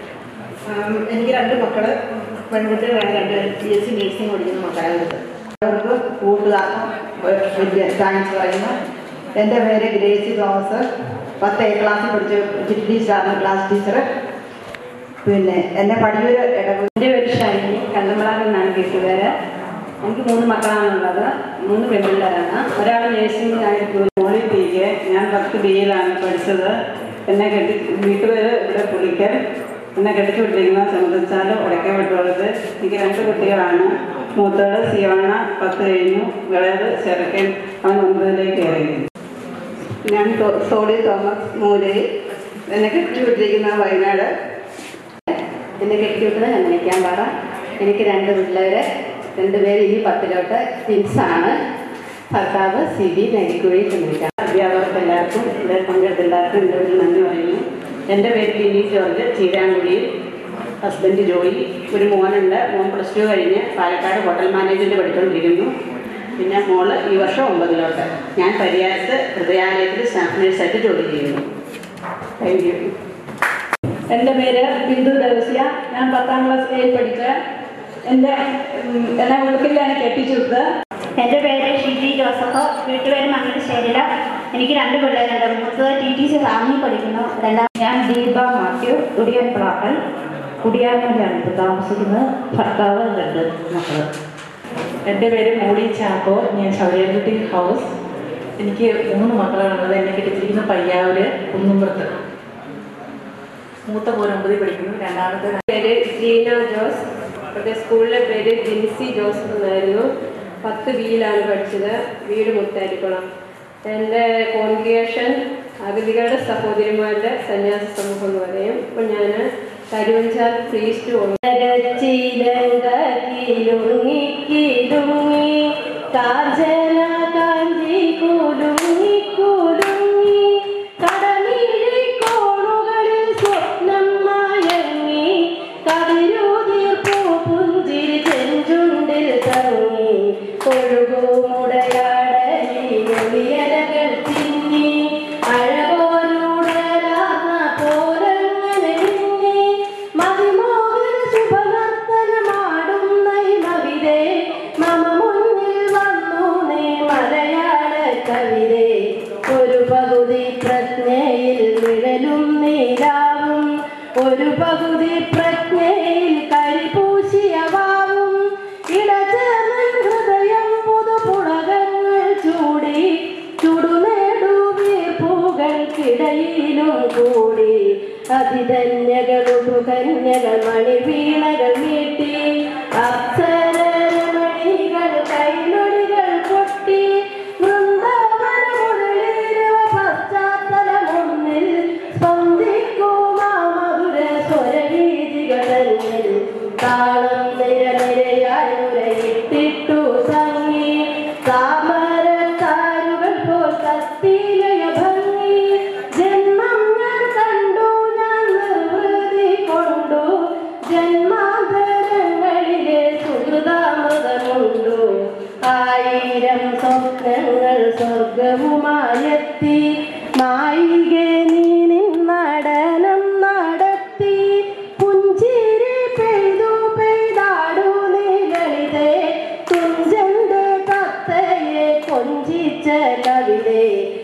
എനിക്ക് രണ്ട് മക്കള് പെൺകുട്ടികളാണ് രണ്ട് ബി എസ് സി നേഴ്സിംഗ് പഠിക്കുന്ന മക്കളാണ് അവർക്ക് കൂട്ടുകാർക്കും വലിയ താങ്ക്സ് പറയുന്നു എൻ്റെ പേര് ഗ്രേസി തോമസ് പത്ത് എ ക്ലാസ്സിൽ പഠിച്ച ജിറ്റി ടീച്ചറാണ് ക്ലാസ് ടീച്ചർ പിന്നെ എന്നെ പടിയൂർ ഇടവ് എൻ്റെ പേര് ഷൈനി കല്ലമ്പളാറിൽ നിന്നാണ് വീട്ടുപേര് എനിക്ക് മൂന്ന് മക്കളാണുള്ളത് മൂന്ന് പെൺപിള്ളേരാണ് ഒരാൾ നേഴ്സിംഗിനായിട്ട് മോളിൽ പി കെ ഞാൻ പത്ത് ബി എയിലാണ് പഠിച്ചത് എന്നെ കെട്ടി വീട്ടുപേര് ഇവിടെ പുളിക്കൽ എന്നെ കെട്ടിച്ചു വിട്ടിരിക്കുന്ന സമുദ്രച്ചാൽ ഉടക്കെ വിട്ടുള്ളത് എനിക്ക് രണ്ട് കുട്ടികളാണ് മൂത്തത് സിയോണ പത്ത് കഴിഞ്ഞു ഇളയത് ചെറുക്കൻ അവൻ ഒൻപതിലേക്ക് കയറി ഞാൻ തോ- സോളി തോമസ് മൂലയിൽ എന്നെ കെട്ടിച്ചു വിട്ടിരിക്കുന്ന വയനാട് എന്നെ കെട്ടിവിട്ടത് ഞാൻ പാറ എനിക്ക് രണ്ട് പിള്ളേര് രണ്ടുപേര് ഇനി പത്തിലോട്ട് ട്വിൻസാണ് ഭർത്താവ് സി ബി നെല്ലിക്കുഴി ചെന്നിരിക്കാം അധ്യാപകർക്ക് എല്ലാവർക്കും ഇവിടെ പങ്കെടുത്ത എല്ലാവർക്കും എൻ്റെ ഒരു നന്ദി പറയുന്നു എൻ്റെ പേര് ലിനി ജോർജ് ചീരാങ്കുടിയിൽ ഹസ്ബൻഡ് ജോയി ഒരു മോനുണ്ട് മോൻ പ്ലസ് ടു കഴിഞ്ഞ് പാലക്കാട് ഹോട്ടൽ മാനേജ്മെൻറ്റ് പഠിച്ചുകൊണ്ടിരിക്കുന്നു പിന്നെ മോള് ഈ വർഷം ഒമ്പതിലോട്ട് ഞാൻ പരിയാരത്ത് ഹൃദയാലയത്തിൽ സ്റ്റാഫ് നേഴ്സായിട്ട് ജോലി ചെയ്യുന്നു താങ്ക് യു എൻ്റെ പേര് ബിന്ദു ദേവസ്യ ഞാൻ പത്താം ക്ലാസ് എയിൽ പഠിച്ച എൻ്റെ ഉം, എന്നെ ഉൾക്കില്ലാണ് കെട്ടിച്ചു വിട്ടത് എൻ്റെ പേര് ഷിജി ജോസഫ് വീട്ടുപേര് മംഗലശ്ശേരില എനിക്ക് രണ്ട് പിള്ളേരുണ്ട് മൂത്തത് ടി ടി സി റാന്നി പഠിക്കുന്നു രണ്ടാം ഞാൻ ദീപ മാത്യു കുടിയൻ പ്ലാക്കൽ കുടിയാനിലാണ് ഇപ്പോൾ താമസിക്കുന്നത് ഭർത്താവ് രണ്ട് മക്കൾ എൻ്റെ പേര് മോളി ചാക്കോ ഞാൻ ശൗര്യൻകുട്ടി ഹൗസ് എനിക്ക് മൂന്ന് മക്കളാണുള്ളത് എന്നെ കെട്ടിച്ചിരിക്കുന്ന പയ്യാവൂര് കുന്നുംപുറത്ത് മൂത്ത പോര് ഒമ്പതിൽ പഠിക്കുന്നു രണ്ടാമത്തെ പേര് ജീന ജോസ് എൻ്റെ സ്കൂളിലെ പേര് ജിൻസി ജോസ് എന്നായിരുന്നു പത്ത് ബിയിലാണ് പഠിച്ചത് വീട് മുത്താരിക്കുളം എൻ്റെ കോൺഗ്രിയേഷൻ അഗതികളുടെ സഹോദരിമാരുടെ സന്യാസ സമൂഹം എന്ന് പറയും ഇപ്പോൾ ഞാൻ കരുവഞ്ചാൽ പ്രീസ്റ്റ് ചിലങ്കി കിലുങ്ങി കാഞ്ചന കാഞ്ചി കുലുങ്ങി കുലുങ്ങി കടമിഴി കോണുകളിൽ സ്വപ്നം മയങ്ങി കതിരൂതിർപ്പൂ പുഞ്ചിരി ചെഞ്ചുണ്ടിൽ തങ്ങി ഒഴുകുമുടയാടലിയലകൾ തിന്നി അഴകോരുടലാർന്ന പോലങ്ങനെ നിന്നി മതിമോഹന ശുഭനർത്തനമാടുന്ന മവിതേ മമ മുന്നിൽ വന്നു നീ മലയാള കവിതേ ഒരു പകുതി പ്രജ്ഞയിൽ വിഴലും നീലാവും ഒരു പകുതി പ്രജ്ഞയിൽ കരിപൂശിയ വാവും ഇടചേർന്ന ഹൃദയം പുതുപുളകങ്ങൾ ചൂടി ചുടുനേടുവീർപ്പുകൾക്കിടയിലും കൂടി അതിധന്യകളുടു കന്യകൾ മണിവീണകൾ മീട്ടി അപ്സരമണികൾ കൈനൊടികൾ പൊട്ടി വൃന്ദാവനമുള്ളിരുവ പശ്ചാത്തലമൊന്നിൽ സ്പന്ദിക്കുമാ മധുര സ്വരരീതികൾ തന്നിൽ താളം നിരനിരയായി മുരയിട്ടിട്ടു സ താമരത്താരുകൾ പോൽ കത്തിലയ ഭംഗി ജന്മം ഞാൻ കണ്ടു ഞാൻ നിർവൃതി കൊണ്ടു ജന്മാന്തരങ്ങളിലെ സുഹൃതാമൃതമുണ്ടു ആയിരം സ്വപ്നങ്ങൾ സ്വർഗവുമായെത്തി മായികെ നീ നിന്നടനം നടത്തി പുഞ്ചിരി പെയ്തു പെയ്താടു നീലളിതേ തുഞ്ചന്റെ കത്തയെ കൊഞ്ചിച്ച കവിതേ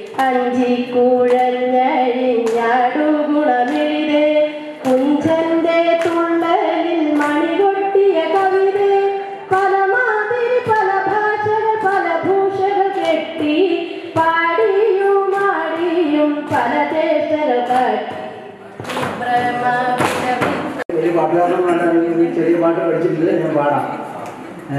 അഞ്ചിക്കുഴഞ്ഞഴിഞ്ഞാടു ഗുണമെഴുതേ കുഞ്ചന്റെ തുള്ളലിൽ മണികൊട്ടിയ കവിതേ പല മാതിരി പല ഭാഷകൾ പല ഭൂഷകൾ കെട്ടി പാടിയും ആടിയും പല ചേഷ്ടകൾ കാട്ടി വലിയ പാട്ടുകാരനൊന്നുമല്ല ഈ ചെറിയ പാട്ട് പഠിച്ചിട്ടില്ല ഞാൻ പാടാം ഏ.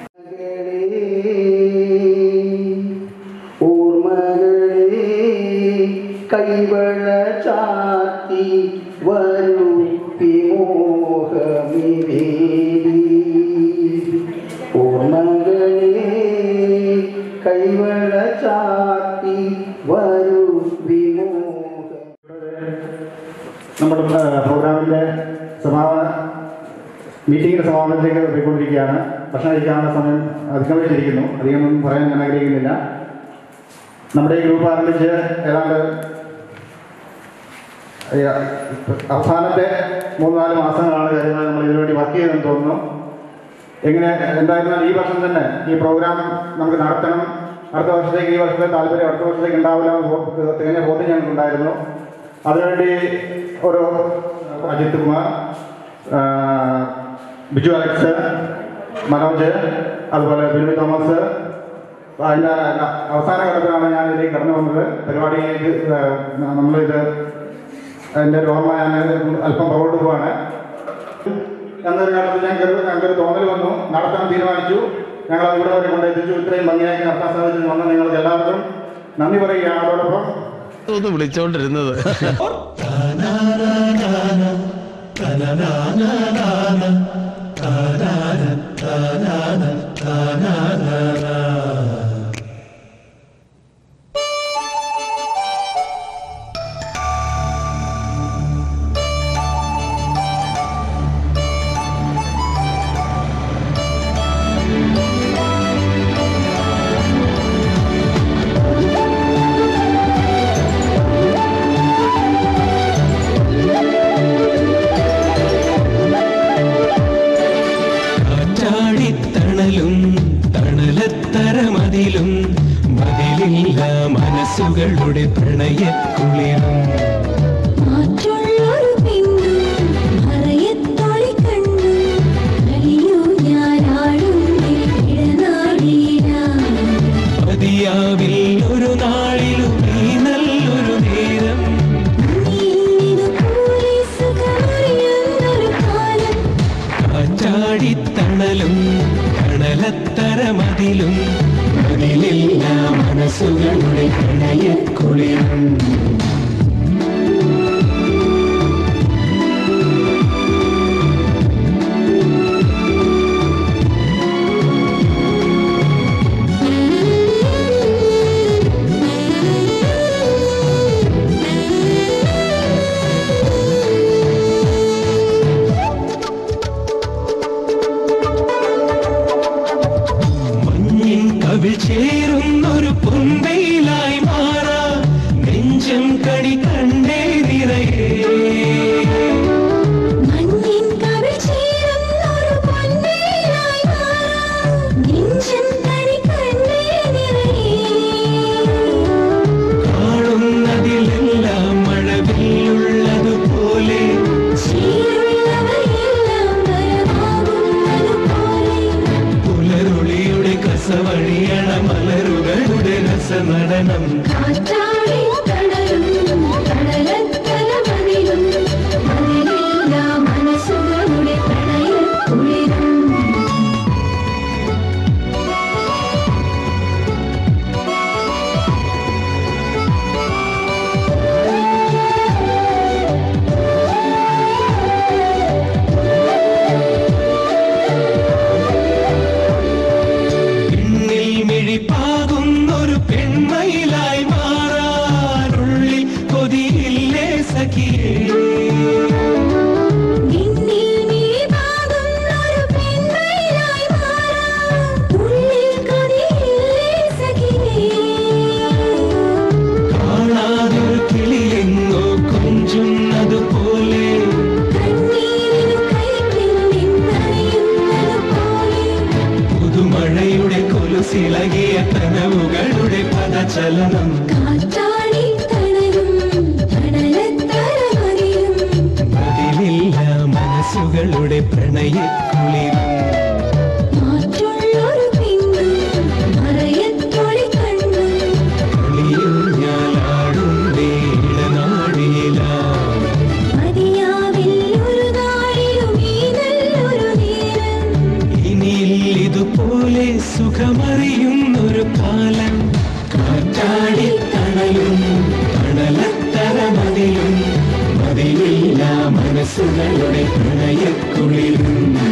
ഓർമ്മകളെ കൈവള ചാത്തി വരൂ വിമോഹമിവേലി ഓർമ്മകളെ കൈവള ചാത്തി വരൂ വിമോഹ നമ്മുടെ ആ, പ്രോഗ്രാമിൻ്റെ സമാപന മീറ്റിങ്ങിൻ്റെ സമാപനത്തിലേക്ക് പോയിക്കൊണ്ടിരിക്കുകയാണ് ഭക്ഷണം കഴിക്കാനുള്ള സമയം അതിക്രമിച്ചിരിക്കുന്നു അധികമൊന്നും പറയാൻ ഞാൻ ആഗ്രഹിക്കുന്നില്ല നമ്മുടെ ഈ ഗ്രൂപ്പ് ആരംഭിച്ച് ഏതാണ്ട് ഏ, അവസാനത്തെ മൂന്ന് നാല് മാസങ്ങളാണ് കാര്യങ്ങൾ നമ്മൾ ഇതിനു വേണ്ടി വർക്ക് ചെയ്തതെന്ന് തോന്നുന്നു എങ്ങനെ എന്തായിരുന്നാലും ഈ വർഷം തന്നെ ഈ പ്രോഗ്രാം നമുക്ക് നടത്തണം അടുത്ത വർഷത്തേക്ക് ഈ വർഷത്തെ താല്പര്യം അടുത്ത വർഷത്തേക്ക് ഉണ്ടാവില്ല എന്ന് ബോ- തികഞ്ഞ ബോധ്യം ഞങ്ങൾക്കുണ്ടായിരുന്നു അതിനുവേണ്ടി ഒരു അജിത് കുമാർ ആ, ബിജു അലക്സ് മനോജ് അതുപോലെ ബിനു തോമസ് അതിൻ്റെ അവസാന ഘട്ടത്തിലാണ് ഞാൻ ഇതിലേക്ക് കടന്നു വന്നത് പരിപാടിയിലേക്ക് ആ, നമ്മളിത് എൻ്റെ ഒരു ഓർമ്മ ഞാൻ അല്പം പുറകോട്ട് പോവാണ് എന്നൊരു ഘട്ടത്തിൽ ഞങ്ങൾക്ക് ഞങ്ങൾക്കൊരു തോന്നൽ വന്നു നടത്താൻ തീരുമാനിച്ചു ഞങ്ങൾ അത് ഇവിടെ വരെ കൊണ്ടെത്തിച്ചു ഇത്രയും ഭംഗിയാക്കി നടത്താൻ സാധിച്ചു വന്ന നിങ്ങൾക്ക് എല്ലാവർക്കും നന്ദി പറയുകയാണ് അതോടൊപ്പം ഒന്ന് വിളിച്ചോണ്ടിരുന്നത് കാറ്റാടിത്തണലും തണലത്തരമതിലും മതിലില്ല മനസ്സുകളുടെ പ്രണയക്കുളിരും മാറ്റുള്ളൊരു പിന്നും മറയത്തൊളി കണ്ണും കളിയൂ ഞാനാടുന്നേ ഇടനാടീരാ പതിയാവിൽ ഒരു നാളിലും നീ നല്ലൊരു നേരം സുഖമറിയുന്നൊരു കാലം കാറ്റാടിത്തണലും തണലത്തരമതിലും മതിലില്ല മനസ്സുകളുടെ പ്രണയക്കുളിരും മഞ്ഞിൻ കവിൾ ചേരുന്നൊരു പൊന്തയിലായി മാറാ നെഞ്ചം കടി കണ്ടേ നിറയേ മഞ്ഞിൻ കവിൾ ചേരുന്നൊരു പൊന്നേലായി മാറാം നെഞ്ചം കണി കണ്ണേ നിറയേ കാണുന്നതിലെല്ലാം മഴവില്ലുള്ളതുപോലെ ചീരുള്ളവയെല്ലാം വരമാകുന്നതുപോലെ പുലരുളിയുടെ കസവഴിയണ മലരുകളുടെ രസനടനം കാറ്റാടി തണലും തണലത്തലമതിലും അതിലില്ല മനസ്സുകളുടെ പ്രണയക്കുളിരും പിന്നിൽ മിഴിപ്പാ കനവുകളുടെ പദചലനം കാറ്റാടി തണലും തണലത്തരമറിയും അതിലില്ല മനസ്സുകളുടെ പ്രണയക്കുളിരും മാറ്റുള്ളൊരു പിന്നും മറയത്തൊളി കണ്ണും കളിയൂഞ്ഞാലാടും വേടനാടിയിലാം മതിയാവിൽ ഒരു നാളിലും ഈ നല്ലൊരു നേരം ഇനിയിൽ ഇതുപോലെ സുഖമറിയുന്നൊരു കാലം കാറ്റാടി തണലും തണലത്തര മതിലും മതിലില്ല മനസ്സുകളുടെ പ്രണയക്കുളിരും